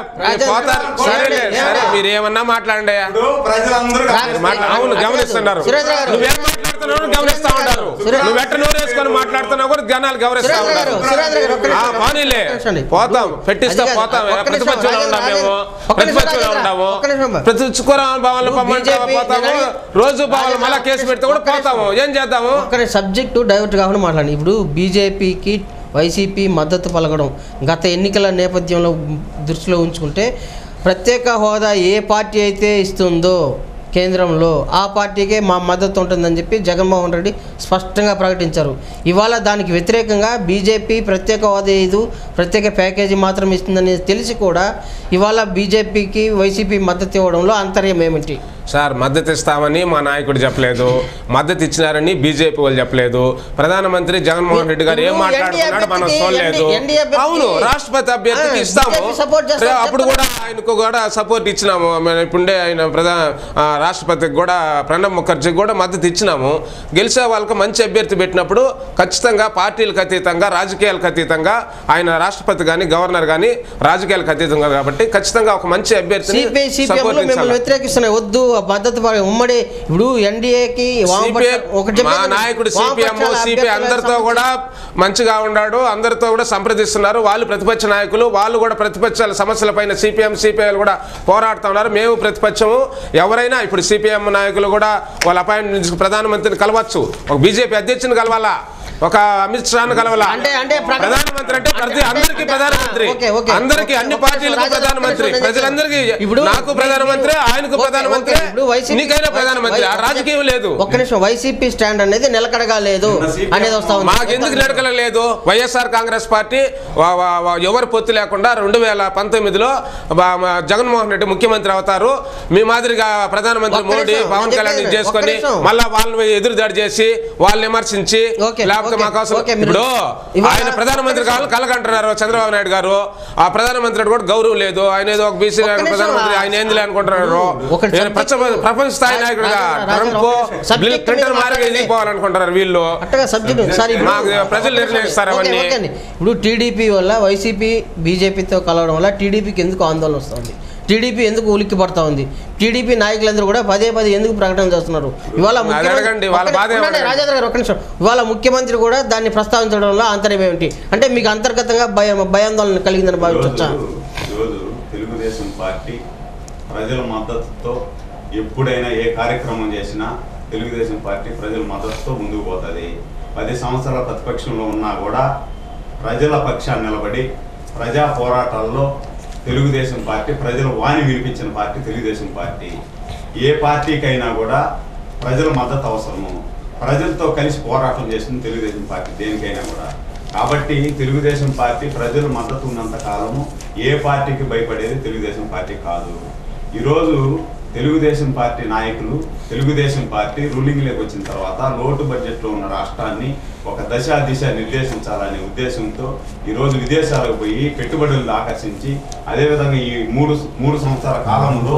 పోతారు సరేలే సరే మీరు ఏమన్నా మాట్లాడండి ఇప్పుడు ప్రజలందరూ రాజేంద్ర, మాట్లా- అవును గమనిస్తున్నారు సురేంద్ర గారు. నువ్వేం మాట్లాడుతున్నావు గమనిస్తా ఉంటారు సురేంద్ర- నువ్వు ఎట్ట నోరు వేసుకొని మాట్లాడుతున్నావు కూడా జనాలు గమనిస్తా సురేంద్ర గారు, ఉంటారు సురేంద్ర గారు, ఒక్క ఆ, నిమిషం. పోనీలే ఒక్క నిమిషం అండి. పోతాం పెట్టిస్తా అది కాదు, పోతాం ఒక్క నిమిషం, ప్రతిపక్షంలో రాజేంద్ర, ఉంటాం మేము రాజేంద్ర, ఒక్క నిమిషం, ప్రతిపక్షంలో రాజేంద్ర, ఉంటాము ఒక్క నిమిషం. ప్రతిపక్ష భవన్లు పమ్మంటాము BJP పోతాము నేను- రోజు భవన్లు రాజేంద్ర, మళ్ళా కేసు పెడితే కూడా ఒక్క నిమిషం. పోతాము ఏం చేద్దాము ఒక్కరి సబ్జెక్టు డైవర్ట్ కాకుండా మాట్లాడండి ఇప్పుడు బీజేపీకి వైసీపీ మద్దతు పలకడం గత ఎన్నికల నేపథ్యంలో దృష్టిలో ఉంచుకుంటే ప్రత్యేక హోదా ఏ పార్టీ అయితే ఇస్తుందో కేంద్రంలో ఆ పార్టీకే మా మద్దతు ఉంటుందని చెప్పి జగన్మోహన్ రెడ్డి స్పష్టంగా ప్రకటించారు ఇవాళ దానికి వ్యతిరేకంగా బీజేపీ ప్రత్యేక హోదా ఇదు ప్రత్యేక ప్యాకేజీ మాత్రం ఇస్తుందని తెలిసి కూడా ఇవాళ బీజేపీకి వైసీపీ మద్దతు ఇవ్వడంలో అంతర్యం ఏమిటి సార్ మద్దతు ఇస్తామని మా నాయకుడు చెప్పలేదు మద్దతు ఇచ్చినారని బీజేపీ వాళ్ళు చెప్పలేదు ప్రధానమంత్రి జగన్మోహన్ రెడ్డి గారు ఏం ఇప్పుడు మాట్లాడుతున్నాడు మనం NDA చూడలేదు NDA అభ్యర్థికి- అవును రాష్ట్రపతి అభ్యర్థికి ఆ, ఇస్తాము BJP support చేస్తారు, రే, అప్పుడు చెప్తారు. కూడా ఆయనకు కూడా సపోర్ట్ ఇచ్చినాము మన ఇప్పుడే ఆయన ప్రధాన ఆ, రాష్ట్రపతికి కూడా ప్రణబ్ ముఖర్జీకి కూడా మద్దతు ఇచ్చినాము గెలిచే వాళ్ళకి మంచి అభ్యర్థి పెట్టినప్పుడు ఖచ్చితంగా పార్టీలకు అతీతంగా రాజకీయాలకు అతీతంగా ఆయన రాష్ట్రపతి కానీ గవర్నర్ కానీ రాజకీయాలకు అతీతంగా కాబట్టి ఖచ్చితంగా ఒక మంచి అభ్యర్థిని సిపిఐ సిపిఎం support లో మిమ్మల్ని ఇచ్చాలి. వ్యతిరేకిస్తున్నాయి వద్దు ఆ మద్దతు పడ- ఉమ్మడి ఇప్పుడు ఎన్డీఏకి సిపిఎం మా నాయకుడు సిపిఎం సిపిఐ అందరితో కూడా మంచిగా ఉన్నాడు అందరితో కూడా సంప్రదిస్తున్నారు వాళ్ళు ప్రతిపక్ష నాయకులు వాళ్ళు కూడా ప్రతిపక్షాల సమస్యల పైన సిపిఎం సిపిఐ కూడా పోరాడుతూ ఉన్నారు మేము ప్రతిపక్షము ఎవరైనా ఇప్పుడు సిపిఎం నాయకులు కూడా వాళ్ళ అపాయింట్మెంట్ ప్రధానమంత్రిని కలవచ్చు ఒక బీజేపీ అధ్యక్షుని కలవాలా ఒక అమిత్ షాను కలవాలా అంటే- అంటే ప్రగతి- ప్రధానమంత్రి అంటే ప్రతి అంటే- అందరికీ అంటే- ప్రధానమంత్రి ఓకే, ఓకే. అందరికీ ఓకే, అన్ని ఓకే. పార్టీలకు రాజా- ప్రధానమంత్రి రాజా- ప్రజలందరికీ ఇప్పుడు నాకు ప్రధానమంత్రి ఆయనకు ఓకే, ప్రధానమంత్రి ఓకే. ఇప్పుడు వైసీపీ నీకైనా ప్రధానమంత్రి ఆ వై- రాజకీయం లేదు ఒక్క నిమిషం వైసీపీ స్టాండ్ అనేది నిలకడగా లేదు నిన్న CPM అనేది వస్తా ఉంది మాకు ఎందుకు నిలకల లేదు వైఎస్ఆర్ కాంగ్రెస్ పార్టీ వా- వా- వా- ఎవరు పొత్తు లేకుండా రెండు వేల పంతొమ్మిదిలో వా- మా జగన్మోహన్ రెడ్డి ముఖ్యమంత్రి అవుతారు మీ మాదిరిగా ప్రధానమంత్రి ఒక్క మోడీ నిమిషం, పవన్ నేను కళ్యాణ్ చెప్పేది, చేసుకొని ఒక్క నిమిషం. మళ్ళా వాళ్ళని ఎదురుదాడి చేసి వాళ్ళని విమర్శించి ఓకే, లేకపోతే ఓకే, మాకు అవసరం ఓకే, మీరు- ఇప్పుడు ఇవాళ- ఆయన ప్రధానమంత్రి కావాలని కలగంటున్నారు చంద్రబాబు నాయుడు గారు ఆ ప్రధానమంత్రి కూడా గౌరవం లేదు ఆయన ఏదో ఒక బీసీ ఒక్క నిమిషం, ప్రధానమంత్రి ఆయన ఏంది అనుకుంటున్నారు ఒకటి నేను ప్రపంచ ప్రపంచ స్థాయి నాయకుడిగా రాజేంద్ర, రాజేంద్ర, ట్రంప్ ఒక్క నిమిషం. బిల్ Subject క్లింటన్ మీద మార్గం మాట్లాడండి. ఎదిగిపోవాలనుకుంటున్నారు వీళ్ళు అట్టగా సబ్జెక్ట్ సార్ ఇప్పుడు- మాకు ప్రజలు నిర్ణయిస్తారు ఓకే, అవన్నీ. ఓకే అండి. ఇప్పుడు టీడీపీ వల్ల వైసీపీ బీజేపీతో కలవడం వల్ల టీడీపీకి ఎందుకు ఆందోళన వస్తుంది టీడీపీ ఎందుకు ఉలిక్కి పడతా ఉంది టీడీపీ నాయకులందరూ కూడా పదే పదే ఎందుకు ప్రకటన చేస్తున్నారు ఇవాళ అది ముఖ్యమంత్రి- అడగండి, వాళ్ళ ఒక్క బాధ నిమిషం, ఏమడగండి. రాజేంద్ర గారు ఒక్క నిమిషం ఇవాళ ముఖ్యమంత్రి కూడా దాన్ని ప్రస్తావించడంలో ఆంతర్యం ఏమిటి అంటే మీకు అంతర్గతంగా భయం భయాందోళన కలిగిందని భావించవచ్చా ఈరోజు ఈరోజు తెలుగుదేశం పార్టీ ప్రజల మద్దతుతో ఎప్పుడైనా ఏ కార్యక్రమం చేసినా తెలుగుదేశం పార్టీ ప్రజల మద్దతుతో ముందుకు పోతుంది పది సంవత్సరాల ప్రతిపక్షంలో ఉన్నా కూడా ప్రజల పక్షాన్ని నిలబడి ప్రజా పోరాటాల్లో తెలుగుదేశం పార్టీ ప్రజల వాణి వినిపించిన పార్టీ తెలుగుదేశం పార్టీ ఏ పార్టీకైనా కూడా ప్రజల మద్దతు అవసరము ప్రజలతో కలిసి పోరాటం చేస్తుంది తెలుగుదేశం పార్టీ దేనికైనా కూడా కాబట్టి తెలుగుదేశం పార్టీ ప్రజల మద్దతు ఉన్నంత కాలము ఏ పార్టీకి భయపడేది తెలుగుదేశం పార్టీ కాదు ఈరోజు తెలుగుదేశం పార్టీ నాయకులు తెలుగుదేశం పార్టీ రూలింగ్లోకి వచ్చిన తర్వాత లోటు బడ్జెట్లో ఉన్న రాష్ట్రాన్ని ఒక దశ దిశ నిర్దేశించాలనే ఉద్దేశంతో ఈరోజు విదేశాలకు పోయి పెట్టుబడులను ఆకర్షించి అదేవిధంగా ఈ మూడు మూడు సంవత్సరాల కాలంలో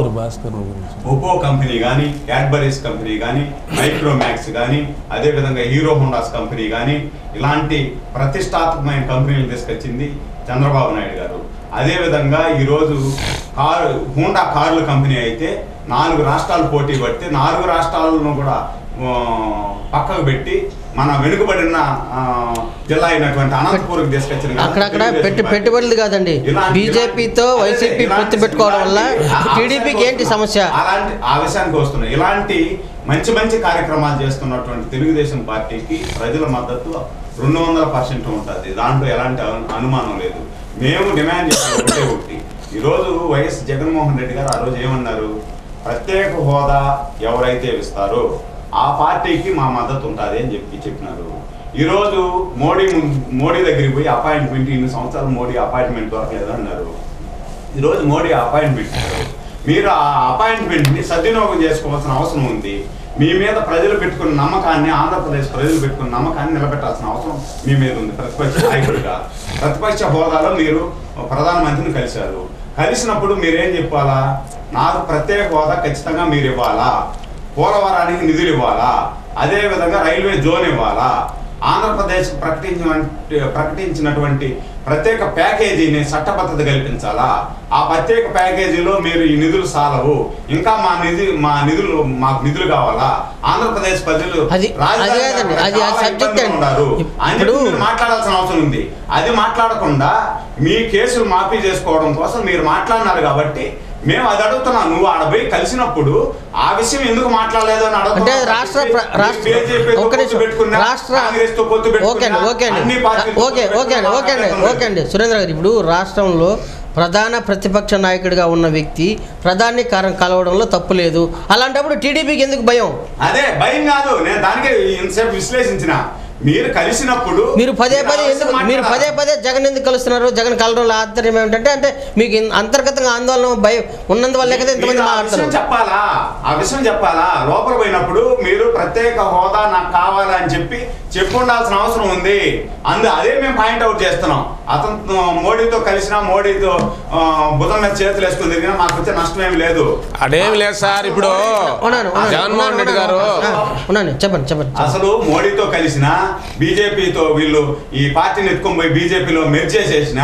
ఒప్పో కంపెనీ కానీ క్యాడ్బరీస్ కంపెనీ కానీ మైక్రోమాక్స్ కానీ అదేవిధంగా హీరో హోండాస్ కంపెనీ కానీ ఇలాంటి ప్రతిష్టాత్మకమైన కంపెనీలు తీసుకొచ్చింది చంద్రబాబు నాయుడు గారు అదేవిధంగా ఈరోజు కారు హోండా కార్ల కంపెనీ అయితే నాలుగు రాష్ట్రాలు పోటీ పడితే నాలుగు రాష్ట్రాలను కూడా ఆ, పక్కకు పెట్టి మన వెనుకబడిన ఆ, జిల్లా అయినటువంటి అనంతపూర్కి తీసుకొచ్చిన ఘనత అక్కడక్కడ తెలుగుదేశం పెట్టి పార్టీ. పెట్టుబడులు కాదండి ఇలాంటి- బీజేపీతో అదే, వైసీపీ ఇలాంటి- పొత్తు పెట్టుకోవడం వల్ల ఇలాంటి- ఆ టీడీపీకి విషయానికి ఏంటి సమస్య అలాంటి ఆ విషయానికి వస్తున్నాయి ఇలాంటి మంచి మంచి కార్యక్రమాలు చేస్తున్నటువంటి తెలుగుదేశం పార్టీకి ప్రజల మద్దతు రెండు వందల పర్సెంట్ ఉంటుంది దాంట్లో ఎలాంటి అను- అనుమానం లేదు మేము డిమాండ్ చేసిన ఒకటే ఒకటి ఈరోజు వైఎస్ జగన్మోహన్ రెడ్డి గారు ఆ రోజు ఏమన్నారు ప్రత్యేక హోదా ఎవరైతే ఇస్తారో ఆ పార్టీకి మా మద్దతు ఉంటుంది అని చెప్పి చెప్పినారు ఈరోజు మోడీ ము- మోడీ దగ్గరికి పోయి అపాయింట్మెంట్ ఇన్ని సంవత్సరాలు మోడీ అపాయింట్మెంట్ దొరకలేదు అన్నారు ఈరోజు మోడీ అపాయింట్మెంట్ ఇచ్చారు. మీరు ఆ అపాయింట్మెంట్ని సద్వినియోగం చేసుకోవాల్సిన అవసరం ఉంది మీ మీద ప్రజలు పెట్టుకున్న నమ్మకాన్ని ఆంధ్రప్రదేశ్ ప్రజలు పెట్టుకున్న నమ్మకాన్ని నిలబెట్టాల్సిన అవసరం మీ మీద ఉంది ప్రతిపక్ష నాయకుడిగా ప్రతిపక్ష హోదాలో మీరు ప్రధానమంత్రిని కలిశారు కలిసినప్పుడు మీరేం చెప్పాలా నాకు ప్రత్యేక హోదా ఖచ్చితంగా మీరు ఇవ్వాలా పోలవరానికి నిధులు ఇవ్వాలా అదే విధంగా రైల్వే జోన్ ఇవ్వాలా ఆంధ్రప్రదేశ్ ప్రకటించిన ప్రకటించినటువంటి ప్రత్యేక ప్యాకేజీని చట్టబద్ధత కల్పించాలా ఆ ప్రత్యేక ప్యాకేజీలో మీరు ఈ నిధులు సాలవు ఇంకా మా నిధి మా నిధులు మాకు నిధులు కావాలా ఆంధ్రప్రదేశ్ ప్రజలు అది- రాజధాని అది కాదండి, అది ఆ చాలా subject ఇబ్బందులు అండి. ఉన్నారు అని చెప్పి ఇప్పుడు- మీరు మాట్లాడాల్సిన అవసరం ఉంది అది మాట్లాడకుండా మీ కేసులు మాఫీ చేసుకోవడం కోసం మీరు మాట్లాడినారు కాబట్టి మేము అది అడుగుతున్నాం నువ్వు ఆడ పోయి కలిసినప్పుడు ఆ విషయం ఎందుకు మాట్లాడలేదు అని అడుగుతున్నాం అంటే రాష్ట్ర ప్ర- తప్పించి రాష్ట్ర మీరు BJP తో ఒక్క పొత్తు నిమిషం పెట్టుకున్నా, రాష్ట్ర కాంగ్రెస్తో పొత్తు ఓకే అండి పెట్టుకున్నా, ఓకే అండి అన్ని పార్టీలతో ఓకే పొత్తు ఓకే అండి పెట్టుకున్నా ఓకే అండి మాట్లాడుతున్నారు. ఓకే అండి సురేంద్ర గారు ఇప్పుడు రాష్ట్రంలో ప్రధాన ప్రతిపక్ష నాయకుడిగా ఉన్న వ్యక్తి ప్రధాని కారం కలవడంలో తప్పు లేదు అలాంటప్పుడు టీడీపీకి ఎందుకు భయం అదే భయం కాదు నేను దానికి ఇంతసేపు విశ్లేషించిన మీరు కలిసినప్పుడు మీరు పదే మీరు పదే ఆ విషయం ఎందుకు మీరు పదే మాట్లాడాలి. పదే జగన్ ఎందుకు కలుస్తున్నారు జగన్ కలవడంలో ఆశ్చర్యం ఏమిటంటే అంటే మీకు ఇన్- అంతర్గతంగా ఆందోళన భయం ఉన్నందువల్లే కదా ఇంతమంది మీరు ఆ విషయం మాట్లాడతారు చెప్పాలా ఆ విషయం చెప్పాలా లోపల పోయినప్పుడు మీరు ప్రత్యేక హోదా నాకు కావాలా అని చెప్పి చెప్పు ఉండాల్సిన అవసరం ఉంది అందు అదే మేము పాయింట్ అవుట్ చేస్తున్నాం అతను మోడీతో కలిసినా మోడీతో ఆ, భుజం మీద చేతులు వేసుకుని తిరిగినా మాకు వచ్చే నష్టం ఏమి లేదు అదేం లేదు సార్ ఇప్పుడు ఉన్నాను ఉన్నాను, జగన్మోహన్ రెడ్డి ఉన్నాను, గారు ఉన్నాను. ఉన్నాను చెప్పండి చెప్పండి చెప్పండి. అసలు మోడీతో కలిసిన బీజేపీతో వీళ్ళు ఈ పార్టీని ఎత్తుకొని పోయి బీజేపీలో మెర్జ్ చేసేసిన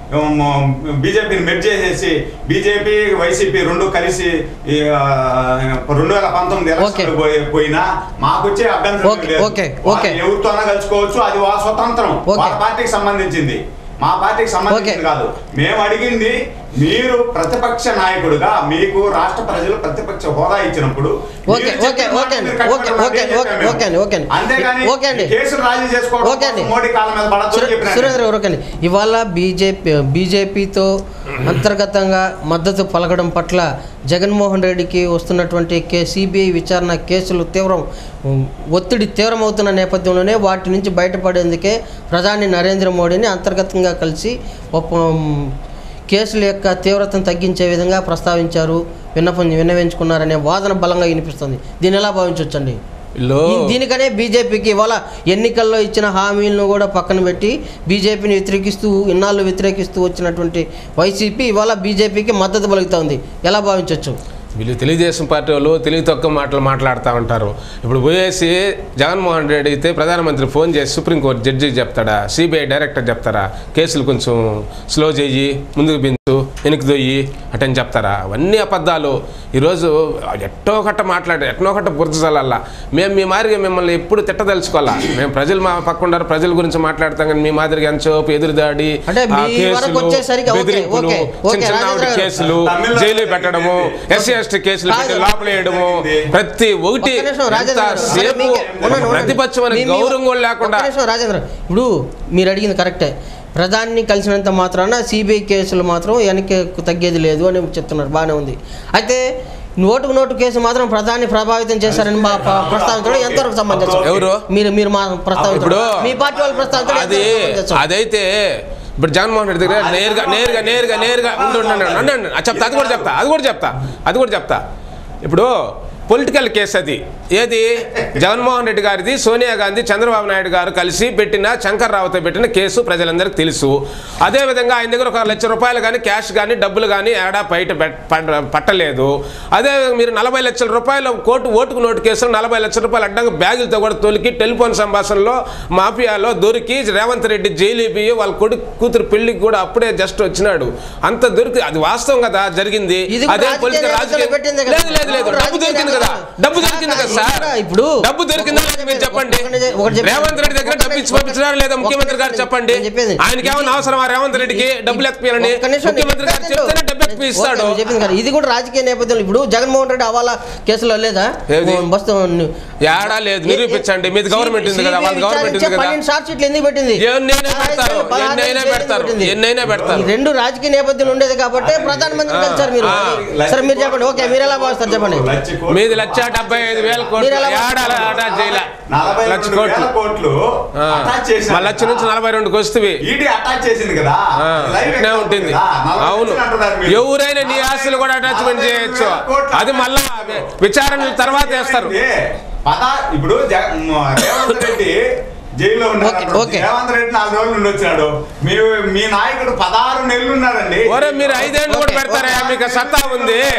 బీజేపీని మెర్జ్ చేసేసి బీజేపీ వైసీపీ రెండు కలిసి ఈ, ఆ, రెండు వేల పంతొమ్మిది ఎలక్షన్లు ఓకే. పోయి- పోయినా మాకు వచ్చే అభ్యంతరం ఓకే, లేదు ఓకే, వాళ్ళు ఓకే. ఎవరితోనా కలుసుకోవచ్చు అది వాళ్ళ స్వతంత్రం ఓకే. వాళ్ళ పార్టీకి సంబంధించింది మా పార్టీకి సంబంధించింది ఓకే. కాదు మేము అడిగింది మీరు ప్రతిపక్ష నాయకుడుగా మీకు రాష్ట్ర ప్రజలు ప్రతిపక్ష హోదా ఇచ్చినప్పుడు ఓకే, మీరు ఓకే, చెప్పిన మాట ఓకే అండి, మీరు ఓకే, కట్టుబడి ఓకే, ఉండాలి అని ఓకే, చెప్పాము ఓకే అండి, ఓకే అండి. అంతేగాని ఓకే అండి. ఈ కేసులు రాజీ చేసుకోవడం ఓకే అండి. కోసం మోడీ కాలం మీద పడద్దు సురే- చెప్పిన సురేంద్ర గారు ఓకే అండి. ఇవాళ బీజేపీ బీజేపీతో అంతర్గతంగా మద్దతు పలకడం పట్ల జగన్మోహన్ రెడ్డికి వస్తున్నటువంటి కే సిబిఐ విచారణ కేసులు తీవ్రం ఉమ్, ఒత్తిడి తీవ్రమవుతున్న నేపథ్యంలోనే వాటి నుంచి బయటపడేందుకే ప్రధాని నరేంద్ర మోడీని అంతర్గతంగా కలిసి ఒప్ప ఉమ్, కేసుల యొక్క తీవ్రతను తగ్గించే విధంగా ప్రస్తావించారు విన్నపం విన్నవించుకున్నారనే వాదన బలంగా వినిపిస్తుంది దీన్ని ఎలా భావించవచ్చండి వీళ్ళు ఈ- దీనికనే బీజేపీకి ఇవాళ ఎన్నికల్లో ఇచ్చిన హామీలను కూడా పక్కన పెట్టి బీజేపీని వ్యతిరేకిస్తూ ఇన్నాళ్ళు వ్యతిరేకిస్తూ వచ్చినటువంటి వైసీపీ ఇవాళ బీజేపీకి మద్దతు పలుకుతోంది ఎలా భావించవచ్చు వీళ్ళు తెలుగుదేశం పార్టీ వాళ్ళు తెలివి తక్కువ మాటలు మాట్లాడుతూ ఉంటారు ఇప్పుడు పోయేసి జగన్మోహన్ రెడ్డి అయితే ప్రధానమంత్రి ఫోన్ చేసి సుప్రీంకోర్టు జడ్జికి చెప్తాడా సిబిఐ డైరెక్టర్ చెప్తారా కేసులు కొంచెం స్లో చేయి ముందుకు బిందు వెనక్కి దొయ్యి అటని చెప్తారా అవన్నీ అబద్ధాలు ఈరోజు ఎట్టో ఒకట మాట్లాడి ఎట్టనో ఒకట బుర్జలల్లా మేము మీ మాదిరిగా మిమ్మల్ని ఎప్పుడు తిట్టదలుచుకోవాలా మేము ప్రజలు మా పక్క ఉన్నారు ప్రజల గురించి మాట్లాడతాం కానీ మీ మాదిరిగా ఎంతసేపు ఎదురుదాడి అంటే ఆ మీ వరకు కేసులు, వచ్చేసరికి ఓకే, బెదిరింపులు, ఓకే, ఓకే, చిన్న చిన్న రాజేంద్ర గారు. కేసులు తమిళనాడు జైలు పెట్టడము జరిగింది. ఎస్సీ ఎస్టీ కేసులు పెట్టి కాదు. లోపల వేయడము ప్రతి ఒకటి ఒక్క నిమిషం రాజేంద్ర గారు. ఎంతసేపు సరే, మీకే- ఉండండి, ఉండండి. ప్రతిపక్షం అనే మీ- మీ- గౌరవం కూడా లేకుండా ఒక్క నిమిషం రాజేంద్ర ఇప్పుడు మీరు అడిగింది కరెక్టే ప్రధాని కలిసినంత మాత్రాన సిబిఐ కేసులు మాత్రం వెనక్కి తగ్గేది లేదు అని చెప్తున్నారు బాగానే ఉంది అయితే నోటుకు నోటు కేసు మాత్రం ప్రధాని ప్రభావితం చేశారని మా ప- ప్రస్తావించడం ఎంతవరకు సమంజసం ఎవరు? మీరు మీరు మా ప్రస్తావించడం ఇప్పుడు మీ పార్టీ వాళ్ళు ప్రస్తావించడం అది ఎంతవరకు సమంజసం? అదైతే ఇప్పుడు జగన్మోహన్ రెడ్డి దగ్గర నేరుగా నేరుగా నేరుగా నేరుగా ఉండు, ఉండు, ఉండు, ఉండు, ఉండు. అది చెప్తా అది కూడా చెప్తా అది కూడా చెప్తా అది కూడా చెప్తా ఇప్పుడు పొలిటికల్ కేసు అది ఏది జగన్మోహన్ రెడ్డి గారిది సోనియా గాంధీ చంద్రబాబు నాయుడు గారు కలిసి పెట్టిన శంకర్ రావుతో పెట్టిన కేసు ప్రజలందరికీ తెలుసు అదేవిధంగా ఆయన దగ్గర ఒక లక్ష రూపాయలు కానీ క్యాష్ కానీ డబ్బులు కానీ ఏడా బయట పెట్- పడ- పట్టలేదు అదే మీరు నలభై లక్షల రూపాయలు కోర్టు ఓటుకు నోటు కేసులో నలభై లక్షల రూపాయలు అడ్డంగా బ్యాగులతో కూడా తొలికి టెలిఫోన్ సంభాషణలో మాఫియాలో దొరికి రేవంత్ రెడ్డి జైలు అయిపోయి వాళ్ళ కొడుకు కూతురు పెళ్లికి కూడా అప్పుడే జస్ట్ వచ్చినాడు అంత దొరికి అది వాస్తవం కదా జరిగింది ఇది కూడా అదే రాజకీయ పొలిటికల్ నేతలు రాజకీయ పెట్టిందే కదా. లేదు లేదు లేదు ఇప్పుడు డబ్బు రాజకీయ దొరికింది కదా నేతలు. డబ్బు దొరికింది కదా సార్ ఇప్పుడు డబ్బు దొరికిందా ఒకటి మీరు చెప్పండి ఒకటి ఒకటి చెప్పండి. రేవంత్ రెడ్డి దగ్గర ఒకటి డబ్బు ఇచ్చి ఒకటి పంపించినారా లేదా ఒకటి ముఖ్యమంత్రి గారు చెప్పండి. చెప్పండి నేను చెప్పేది. ఆయనకి ఏమైనా అవసరమా రేవంత్ రెడ్డికి డబ్బులు ఎత్తిపోయాలని ఒక్క నిమిషం ముఖ్యమంత్రి గారు నేను చెప్తేనే డబ్బు ఎత్తిపి ఓకే, ఇస్తాడు నేను చెప్పింది కదా ఇది కూడా రాజకీయ నేపథ్యంలో ఇప్పుడు జగన్మోహన్ రెడ్డి అవాలా కేసులో లేదా ఏది? ఓ, బస్తు ఏడా లేదు నిరూపించండి మీది గవర్నమెంట్ ఉంది కదా వాళ్ళ గవర్నమెంట్ ఉంది కదా పన్నెండు షార్ట్ షీట్లు ఎందుకు పెట్టింది ఎన్నైనా పదహైదు పెడతారు వేలు, పదహారు ఎన్నైనా వేలు పెడతారు పెట్టింది. ఎన్నైనా పెడతారు ఈ రెండు రాజకీయ నేపథ్యంలో ఉండేది కాబట్టి ప్రధానమంత్రి ఆ, కలిసారు మీరు ఆ. సరే మీరు చెప్పండి ఓకే మీరు ఎలా భావిస్తారు చెప్పండి లక్ష కోట్లు. మీది లక్ష డెబ్బై ఐదు వేల కోట్లు మీరు ఎలా ఏడాల అటాచ్ చేయలే నలభై లక్ష రెండు వేల కోట్లు కోట్లు ఆ. అటాచ్ చేశారు మా లక్ష నుంచి నలభై రెండుకి వస్తుంది ఈడీ అటాచ్ చేసింది కదా ఆ, లైవ్ ఇట్నే ఎక్కడ ఉంటుంది కదా? నలభై అవును లక్షలు అంటున్నారు మీరు. ఎవరైనా నీ నలభై- ఆస్తులు కూడా అటాచ్మెంట్ నలభై చేయొచ్చు వేల కోట్లు అది మళ్ళా విచారణ తర్వాత వేస్తారు ఏమైంది? పదా ఇప్పుడు జగ- మ- రేవంత్ రెడ్డి జైల్లో ఉన్నాడు ఓకే, ఓకే. రేవంత్ రెడ్డి నాలుగు రోజులు నుండి వచ్చాడు మీ మీ నాయకుడు పదహారు నెలలు ఉన్నారండి ఒరే మీరు ఐదేళ్ళు కూడా ఓకే, పెడతారా ఓకే. మీకు సత్తా ఉంది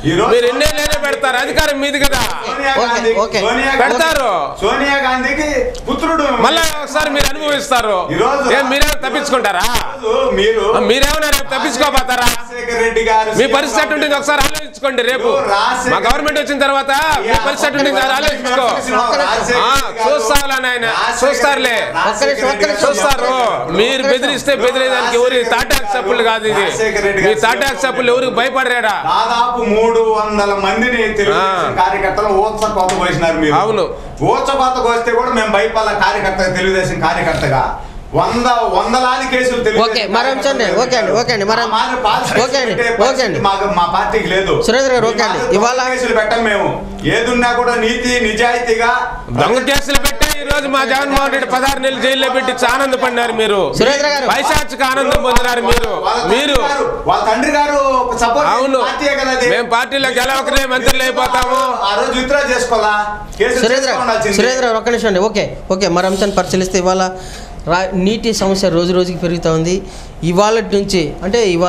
ఈ రోజు మీరు ఎన్నేళ్ళైనా పెడతారు అధికారం మీది కదా సోనియా ఓకే, గాంధీ ఓకే. సోనియా గాంధీ- పెడతారు. సోనియా గాంధీకి పుత్రుడు మళ్ళా ఒకసారి మీరు అనుభవిస్తారు ఈ రోజు ఏం మీరేమో తప్పించుకుంటారా ఈరోజు మీరు మీరేమన్నా రేపు తప్పించుకోపోతారా రాజశేఖర రెడ్డి గారు మీ పరిస్థితి ఎట్టు ఉంటుంది ఒకసారి ఆలోచించుకోండి రేపు రాజశేఖర- మా గవర్నమెంట్ వచ్చిన తర్వాత మీ పరిస్థితి ఎట్టు ఉంటుంది ఆలోచించుకో ఆ, చూస్తావులే నాయన చూస్తారులే చూస్తారు మీరు బెదిరిస్తే బెదిరేదానికి ఎవరి తాటాక్ చప్పులు కాదు ఇది మీ తాటాక్ చప్పులు ఎవరికి భయపడరేడా దాదాపు మూడు వందల మందిని తెలుగుదేశం ఆ. కార్యకర్తలు ఊచ కోత కోసినారు మీరు అవును. ఊచ కోత కోస్తే కూడా మేము భయపడాల కార్యకర్త తెలుగుదేశం కార్యకర్తగా వంద వందలాది కేసులు తెలుగుదేశం ఓకే, మరి ఉంచండి. కార్యకర్తలు ఓకే అండి, ఓకే అండి, మరి- ఆ మాదిరి పాల్చి ఓకే అండి, పెట్టే ఓకే అండి. పరిస్థితి మాకు మా పార్టీకి లేదు సురేంద్ర గారు, ఓకే అండి. ఈ మాదిరి ఇవాళ- కేసులు పెట్టం మేము ఏదున్నా కూడా నీతి నిజాయితీగా దొంగ కేసులు పెట్టే ఈ రోజు మా జగన్మోహన్ రెడ్డి పదహారు నెలలు జైల్లో పెట్టి ఆనందపడినారు మీరు సురేంద్ర గారు. పైశాచిక ఆనందం పొందినారు మీరు వాళ్ళ తండ్రి మీరు గారు- వాళ్ళ తండ్రి గారు సపోర్ట్ అవును పార్టీయే కదా అది. మేము పార్టీలో గెలవకనే మంత్రులు అయిపోతాము ఆ రోజు విత్డ్రా చేసుకోవాలా కేసు సురేంద్ర చేసుకోవాల్సింది. సురేంద్ర ఒక్క నిమిషం అండి ఓకే ఓకే మరి అంశాన్ని పరిశీలిస్తే ఇవాళ రా నీటి సమస్య రోజు రోజుకి పెరుగుతూ ఉంది ఇవాళ నుంచి అంటే ఇవా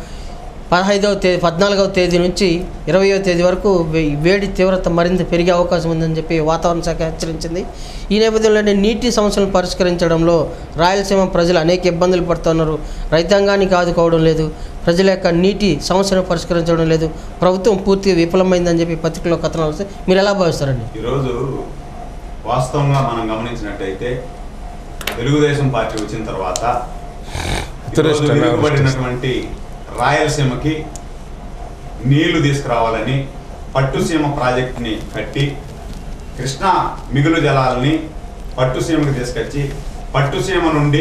పదహైదవ తేదీ పద్నాలుగవ తేదీ నుంచి ఇరవయో తేదీ వరకు వే- వేడి తీవ్రత మరింత పెరిగే అవకాశం ఉందని చెప్పి వాతావరణ శాఖ హెచ్చరించింది ఈ నేపథ్యంలోనే నీటి సమస్యలను పరిష్కరించడంలో రాయలసీమ ప్రజలు అనేక ఇబ్బందులు పడుతున్నారు రైతాంగానికి ఆదుకోవడం లేదు ప్రజల యొక్క నీటి సమస్యను పరిష్కరించడం లేదు ప్రభుత్వం పూర్తిగా విఫలమైందని చెప్పి పత్రికలో కథనాలు వస్తాయి మీరు ఎలా భావిస్తారండి ఈరోజు వాస్తవంగా మనం గమనించినట్టయితే తెలుగుదేశం పార్టీ వచ్చిన తర్వాత ఈరోజు దురదృష్టంగా వెనుకబడినటువంటి రాయలసీమకి నీళ్లు తీసుకురావాలని పట్టుసీమ ప్రాజెక్టుని కట్టి కృష్ణా మిగులు జలాలని పట్టుసీమకి తీసుకొచ్చి పట్టుసీమ నుండి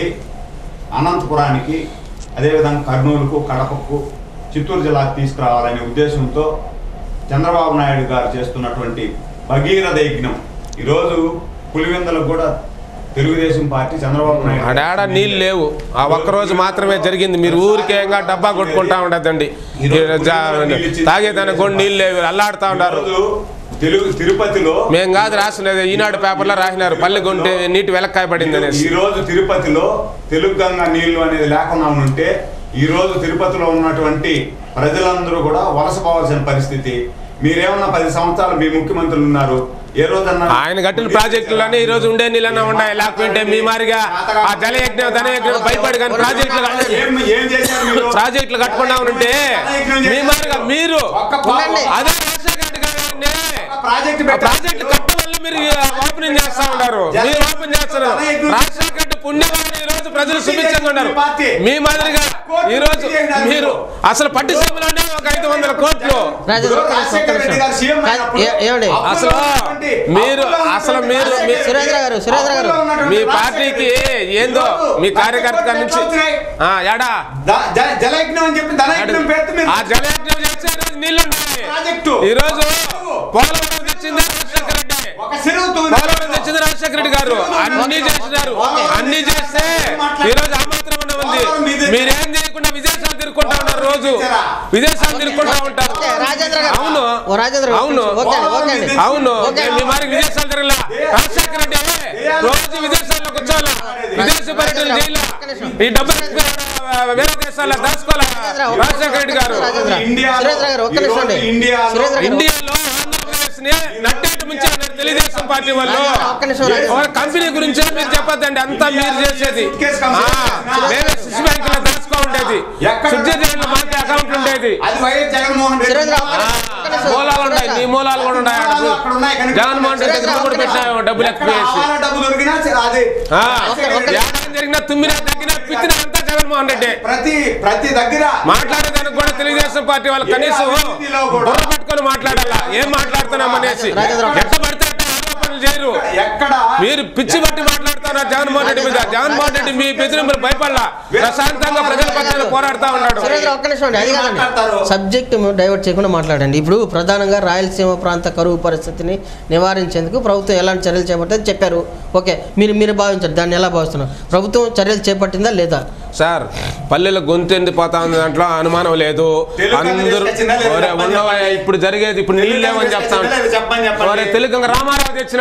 అనంతపురానికి అదేవిధంగా కర్నూలుకు కడపకు చిత్తూరు జిల్లాకు తీసుకురావాలనే ఉద్దేశంతో చంద్రబాబు నాయుడు గారు చేస్తున్నటువంటి భగీరథ యజ్ఞం ఈరోజు పులివెందులకు కూడా తెలుగుదేశం పార్టీ చంద్రబాబు నాయుడు ఆడాడ నీళ్ళు లేవు ఆ ఒక్క రోజు మాత్రమే జరిగింది మీరు ఊరికేంగా డబ్బా కొట్టుకుంటా ఉండదండి తాగేదానికి కూడా నీళ్ళు లేవు అల్లాడుతా ఉన్నారు ఈరోజు తెలుగు తిరుపతిలో మేము కాదు రాసినది ఈనాడు పేపర్లో రాసినారు పల్లె కొంటే నీటి వెలక్కాయ పడింది అనేసి ఈ రోజు తిరుపతిలో తెలుగు గంగా నీళ్లు అనేది లేకుండా ఉంటే ఈ రోజు తిరుపతిలో ఉన్నటువంటి ప్రజలందరూ కూడా వలసపోవాల్సిన పరిస్థితి మీరేమన్నా పది సంవత్సరాలు మీ ముఖ్యమంత్రులు ఉన్నారు ఏ రోజన్నా ఆయన కట్టిన ప్రాజెక్టులోనే ఈ రోజు ఉండే నీళ్ళన్నా ఉన్నాయి లేకపోతే మీ మారిగా ఆ జలయజ్ఞం ధనయజ్ఞం భయపడి కానీ ప్రాజెక్టులు కట్ట- ఏం ఏం చేశారు మీరు ప్రాజెక్టులు కట్టుకుండా ఉంటే మీ మారిగా మీరు ఒక్క పా- ఉండండి. అదే రాజశేఖర రెడ్డి గారిని ఒక్క ప్రాజెక్ట్ ఆ ప్రాజెక్ట్ కట్టడం వల్ల మీరు ఓపెనింగ్ చేస్తా ఉన్నారు మీరు ఓపెన్ చేస్తున్నారు రాజశేఖర రెడ్డి పుణ్యవాణి ఈ రోజు ప్రజలు సుభిక్షంగా ఉన్నారు మీ మాదిరిగా ఈ రోజు మీరు అసలు పట్టిసీమలోనే ఒక ఐదు వందల కోట్లు రాజేంద్ర ఒక్క నిమిషం, ఒక్క రాజశేఖర రెడ్డి గారు సీఎం నిమిషం. అయినప్పుడు ఏ- ఏమండి అప్పులో అసలు ఉన్నటువంటి- మీరు- అప్పులో అసలు ఉన్నటువంటి మీరు- రాజశేఖర రెడ్డి- సురేంద్ర గారు, సురేంద్ర గారు. అప్పులో ఉన్నటువంటి మీ రాజశేఖర పార్టీకి రెడ్డి ఏందో ఈరోజు మీ కార్యకర్త లక్ష నుంచి కోట్లు వచ్చినాయి. ఆ, ఎడా ద- జ- జలయజ్ఞం అని చెప్పి ధనయజ్ఞం పేరుతో మీరు ఆ జలయజ్ఞం చేసే రోజు నీళ్లు ఉన్నాయి ప్రాజెక్టు. ఈ రోజు పోలవరం తెచ్చింది రాజశేఖర రెడ్డి ఒక చెరువు తవ్విన- పోలవరం తెచ్చింది రాజశేఖర రెడ్డి గారు అన్ని చేసినారు అన్ని చేస్తే ఈ రోజు ఆ మాత్రం ఉన్న ఉంది మీరేం చేయకుండా విదేశాలు తిరుక్కుంటా ఉన్నారు రోజు విదేశాలు తిరుక్కుంటా ఉంటారు ఓకే, రాజేంద్ర గారు. అవును ఓ రాజేంద్ర గారు, అవును ఓకే అండి, ఓకే అండి. అవును ఓకే. మీ మరి విదేశాలు తిరగలా రాజశేఖర రెడ్డి రోజు విదేశాల్లో కూర్చోాలా విదేశీ పర్యటన చేయాల ఈ డబ్బులు వేరే దేశాల్లో దాచుకోవాలా రాజశేఖర రెడ్డి గారు రాజేంద్ర. ఇండియాలో- సురేంద్ర గారు, ఒక్క నిమిషం అండి. ఈరోజు ఇండియాలో- సురేంద్ర గారు. ఇండియాలో ఆంధ్రప్రదేశ్ ని నట్టేటి ముంచి అన్నారు తెలుగుదేశం పార్టీ వాళ్ళు రాజేంద్ర, ఒక్క నిమిషం రాజేంద్ర. ఒక కంపెనీ గురించే మీరు చెప్పొద్దండి అంతా మీరు చేసేది ఆ, మేమే స్విస్ బ్యాంక్ లో దాచుకో ఉండేది స్విట్జర్లాండ్ మాకే అకౌంట్ ఉండేది అది వైఎస్ జగన్మోహన్ రెడ్డి సురేంద్ర, ఆ, ఒక్క నిమిషం. మూలాలు ఉన్నాయి నీ మూలాలు కూడా ఉన్నాయి ఆడ మూలాలు అక్కడ ఉన్నాయి కనుక- జగన్మోహన్ రెడ్డి దగ్గర కూడా పెట్టినా డబ్బులు ఎక్కడ ఎక్కువేసి ఆవాల డబ్బు దొరికినా అది ఆ, ఒక్క- ఒక్క- ఏడాది జరిగినా తుమ్మినా తగ్గినా పిచ్చినా అంతా జగన్మోహన్ రెడ్డి ప్రతి ప్రతి దగ్గర మాట్లాడేదానికి కూడా తెలుగుదేశం పార్టీ వాళ్ళు కనీసం అభివృద్ధిలో కూడా- బుర్ర పట్టుకొని మాట్లాడాలా ఏం మాట్లాడుతున్నాం అనేసి రాజేంద్ర. ఎట్ట పడితే అట్ట ఆరోపణలు చేయరు ఎక్కడ మీరు పిచ్చి బట్టి మాట్లాడుతున్నారు జగన్మోహన్ రెడ్డి మీద జగన్మోహన్ రెడ్డి మీ బెదిరింపులు భయపడలా ప్రశాంతంగా ప్రజల పక్షాన పోరాడుతా ఉన్నాడు సురేంద్ర ఒక్క నిమిషం అండి అది కాదండి మాట్లాడతారు. సబ్జెక్ట్ డైవర్ట్ చేయకుండా మాట్లాడండి ఇప్పుడు ప్రధానంగా రాయలసీమ ప్రాంత కరువు పరిస్థితిని నివారించేందుకు ప్రభుత్వం ఎలాంటి చర్యలు చేపట్టింది చెప్పారు ఓకే మీరు మీరు భావించారు దాన్ని ఎలా భావిస్తున్నారు ప్రభుత్వం చర్యలు చేపట్టిందా లేదా సార్ పల్లెల గొంతు ఎండిపోతా ఉంది దాంట్లో అనుమానం లేదు తెలుగు అందరూ తీసుకొచ్చిందా లేదా? ఒరే, చెప్పండి, ఉండవయ్యా, చెప్పండి. ఇప్పుడు జరిగేది ఇప్పుడు నీళ్ళు లేవని చెప్తాను చెప్పండి చెప్పండి ఒరే తెలుగు రామారావు తెచ్చినాడు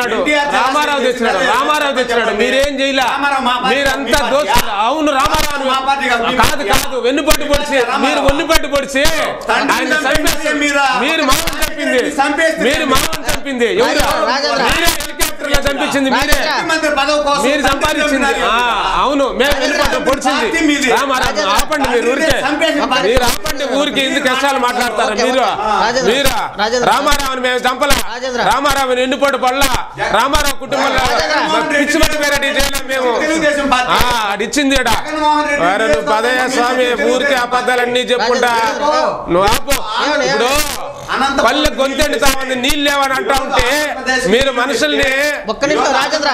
తెచ్చినాడు ఎన్టీఆర్ రామారావు తెచ్చినాడు తెచ్చినాడు. రామారావు తెచ్చినాడు చెప్పండి. మీరేం చేయలే రామారావు మా పార్టీ మీరంతా మీ దోషులు పార్టీ. అవును రామారావు మా పార్టీ కాదు, మీ కాదు పార్టీ. కాదు వెన్నుపట్టు పొడిచి రామారావు. మీరు వెన్నుపట్టు పొడిచి తండ్రిని ఆయన చంపింది చంపేసి మీరా? మీరు మామూలు చంపింది చంపేస్తే మీరు మామూలు చంపింది ఎవరు రాజేంద్ర, రాజేంద్ర. మీరే హెలికాప్టర్ లో చంపించింది మీరే రాజేంద్ర. ముఖ్యమంత్రి పదవి కోసం మీరు సంపాదించింది ఆ, అవును మేము వెన్నుపట్టు పొడిచింది పార్టీ మీది. రామారావు ఆపండి మీరు ఊరికే చంపేసిన పార్టీ. మీరు ఆపండి ఊరికి ఎందుకు కష్టాలు మాట్లాడతారు ఓకే, మీరు ఓకే. రాజేంద్ర, మీరు రాజేంద్ర. రామారావుని మేము చంపలా రాజేంద్ర. రామారావుని ఎన్నుపోటు పడలా రామారావు కుటుంబంలో రాజేంద్ర. పిచ్చి పడిపోయాడు చేయలేం మేము తెలుగుదేశం పార్టీ. ఆ, అడిచ్చింది ఈడ. జగన్మోహన్ రెడ్డి వారు నువ్వు పదయ్య స్వామి ఊరికి అబద్ధాలన్నీ చెప్పుకుంటా రాజేంద్ర. నువ్వు ఆపు ఏమండి, ఇప్పుడు అనంతపురం పల్లె గొంతెండుతా ఉంది నీళ్ళు లేవని అంటా ఉంటే మీరు మనుషుల్ని ఒక్క నిమిషం రాజేంద్ర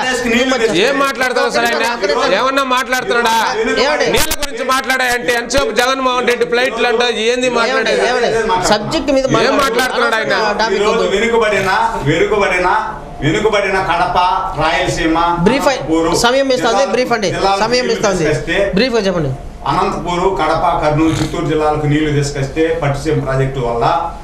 ఏం మాట్లాడతావు సార్ ఆయన ఏమన్నా మాట్లాడుతున్నాడా ఏమండి? నీళ్ళ గురించి మాట్లాడాయంటే ఎంతసేపు జగన్మోహన్ రెడ్డి ఫ్లైట్లు అంటే ఏంది ఏమండి, మాట్లాడేది ఏమండి? సబ్జెక్ట్ మీద ఏం మాట్లాడుతున్నాడు ఆయన? టాపిక్ ఈరోజు వద్దు. వెనుకబడిన వెనుకబడిన వెనుకబడిన కడప రాయలసీమ బ్రీఫ్ అయి- అనంతపూరు సమయం ఇస్తుంది జిల్లాలు- బ్రీఫ్ అండి జిల్లాలకు సమయం నీళ్లు ఇస్తుంది తీసుకొస్తే బ్రీఫ్ గా చెప్పండి అనంతపూరు కడప కర్నూలు చిత్తూరు జిల్లాలకు నీళ్లు తీసుకొస్తే పట్టిసీమ ప్రాజెక్టు వల్ల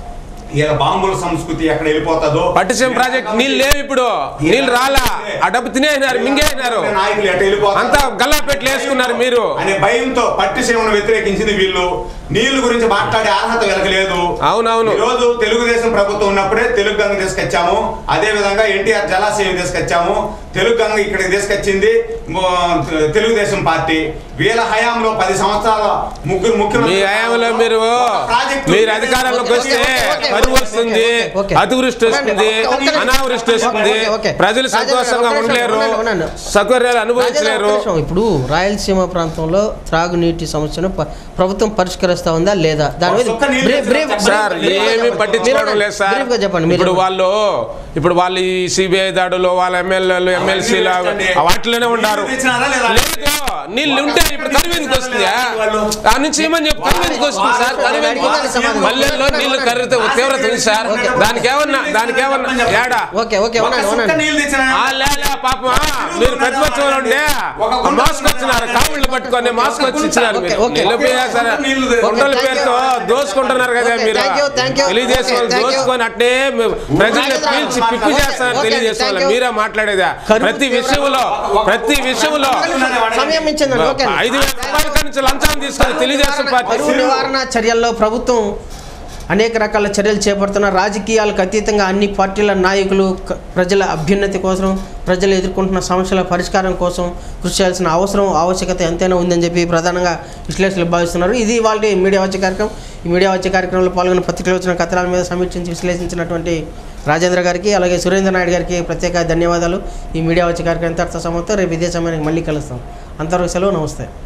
ఇలా బాంబుల సంస్కృతి ఎక్కడ వెళ్ళిపోతుందో పట్టిసీమ ప్రాజెక్ట్ నీళ్ళు లేవు ఇప్పుడు నీళ్ళు రాలా ఆ డబ్బు తినేసినారు మింగేసినారు నాయకులు ఎట్ట వెళ్ళిపోతారు అంతా గల్లా పెట్టి వేసుకున్నారు మీరు అనే భయంతో పట్టిసీమను వ్యతిరేకించింది వీళ్ళు నీళ్లు గురించి మాట్లాడే అర్హత వీళ్ళకి లేదు అవునవును. ఈ రోజు తెలుగుదేశం ప్రభుత్వం ఉన్నప్పుడే తెలుగు గంగ తీసుకొచ్చాము అదే విధంగా ఎన్టీఆర్ జలాశయం తీసుకొచ్చాము తెలుగు గంగ ఇక్కడికి తీసుకొచ్చింది మో- తెలుగుదేశం పార్టీ వీళ్ళ హయాంలో పది సంవత్సరాల ముగ్గురు మీ ముఖ్యమంత్రి హయాంలో మీరు ప్రాజెక్టు- మీరు అధికారంలోకి వస్తే ఓకే, ఓకే, కరువు ఓకే, వస్తుంది ఓకే, ఓకే. అతివృష్టి వస్తుంది ఒక్క- ఒక్క నిమిషం. అనావృష్టి వస్తుంది ఓకే, ఓకే. ప్రజలు రాజేంద్ర, సంతోషంగా ఒక్క నిమిషం, ఉండలేరు ఉండండి, ఉండండి. సౌకర్యాలు రాజేంద్ర, అనుభవించలేరు ఒక్క నిమిషం. ఇప్పుడు రాయలసీమ ప్రాంతంలో త్రాగునీటి సమస్యను ప- ప్రభుత్వం పరిష్కరిస్తా ఉందా లేదా దాని మీద ఒక్క నీళ్ళు brief- brief- sir, sir brief గా ఏమి చెప్పండి. పట్టించుకోవడం మీరు లేదు సార్ బ్రీఫ్ గా చెప్పండి మీరు ఇప్పుడు వాళ్ళు ఇప్పుడు వాళ్ళు ఈ సిబిఐ దాడులు వాళ్ళ ఎమ్మెల్యేలు ఎమ్మెల్సీలు వేస్తండి. వాటిలోనే ఉండారు నీళ్ళు తెచ్చినారా లేదా? లేదు నీళ్ళు ఉంటే ఇప్పుడు కరువు వస్తుందా ఆ నుంచి ఏమని చెప్పు కరువు వస్తుంది సార్ కరువు సమాధానం. పల్లెల్లో నీళ్లు కరిగితే తీవ్రత ఉంది సార్ దానికి ఏమన్నా దానికి ఏమన్నా ఏడా ఓకే ఓకే ఒక ఉండండి సుక్క ఉండండి నీళ్ళు తెచ్చిన ఆ లేలే పాపం మీరు ప్రతిపక్షంలో ఉండే మాస్క్ వచ్చినారు కావుళ్ళు పట్టుకొని మాస్క్ వచ్చి ఇచ్చినారు మీరు ఓకే, ఓకే. నిలిపియా సరే కొండల థాంక్యూ. పేరుతో దోసుకుంటున్నారు కదా ఓకే, మీరు థాంక్యూ, థాంక్యూ. తెలుగుదేశం వాళ్ళు ఓకే, థాంక్యూ. దోచుకొని అట్టే ప్రజల్ని రాజేంద్ర, పీల్చి పిప్పి ఓకే, చేస్తున్నారు ఓకే, తెలియజేసే వాళ్ళు థాంక్యూ. మీరే మాట్లాడేదా కరువు ప్రతి తీవ్ర- విషయంలో ప్రతి విషయంలో సమయం ఇచ్చిందండి ఓకే ఐదు వేల రూపాయల కాడి నుంచి లంచం తీసుకొని తెలుగుదేశం పార్టీ కరువు నివారణ చర్యల్లో ప్రభుత్వం అనేక రకాల చర్యలు చేపడుతున్న రాజకీయాలకు అతీతంగా అన్ని పార్టీల నాయకులు క- ప్రజల అభ్యున్నతి కోసం ప్రజలు ఎదుర్కొంటున్న సమస్యల పరిష్కారం కోసం కృషి చేయాల్సిన అవసరం ఆవశ్యకత ఎంతైనా ఉందని చెప్పి ప్రధానంగా విశ్లేషకులు భావిస్తున్నారు ఇది వాళ్ళ మీడియా వచ్చే కార్యక్రమం ఈ మీడియా వచ్చే కార్యక్రమంలో పాల్గొన్న పత్రికలు వచ్చిన కథనాల మీద సమీక్షించి విశ్లేషించినటువంటి రాజేంద్ర గారికి అలాగే సురేంద్ర నాయుడు గారికి ప్రత్యేక ధన్యవాదాలు ఈ మీడియా వచ్చే కార్యక్రమం ఇంతటితో సమయంతో రేపు ఇదే సమయానికి మళ్ళీ కలుస్తాం అంతవరకు సెలవు నమస్తే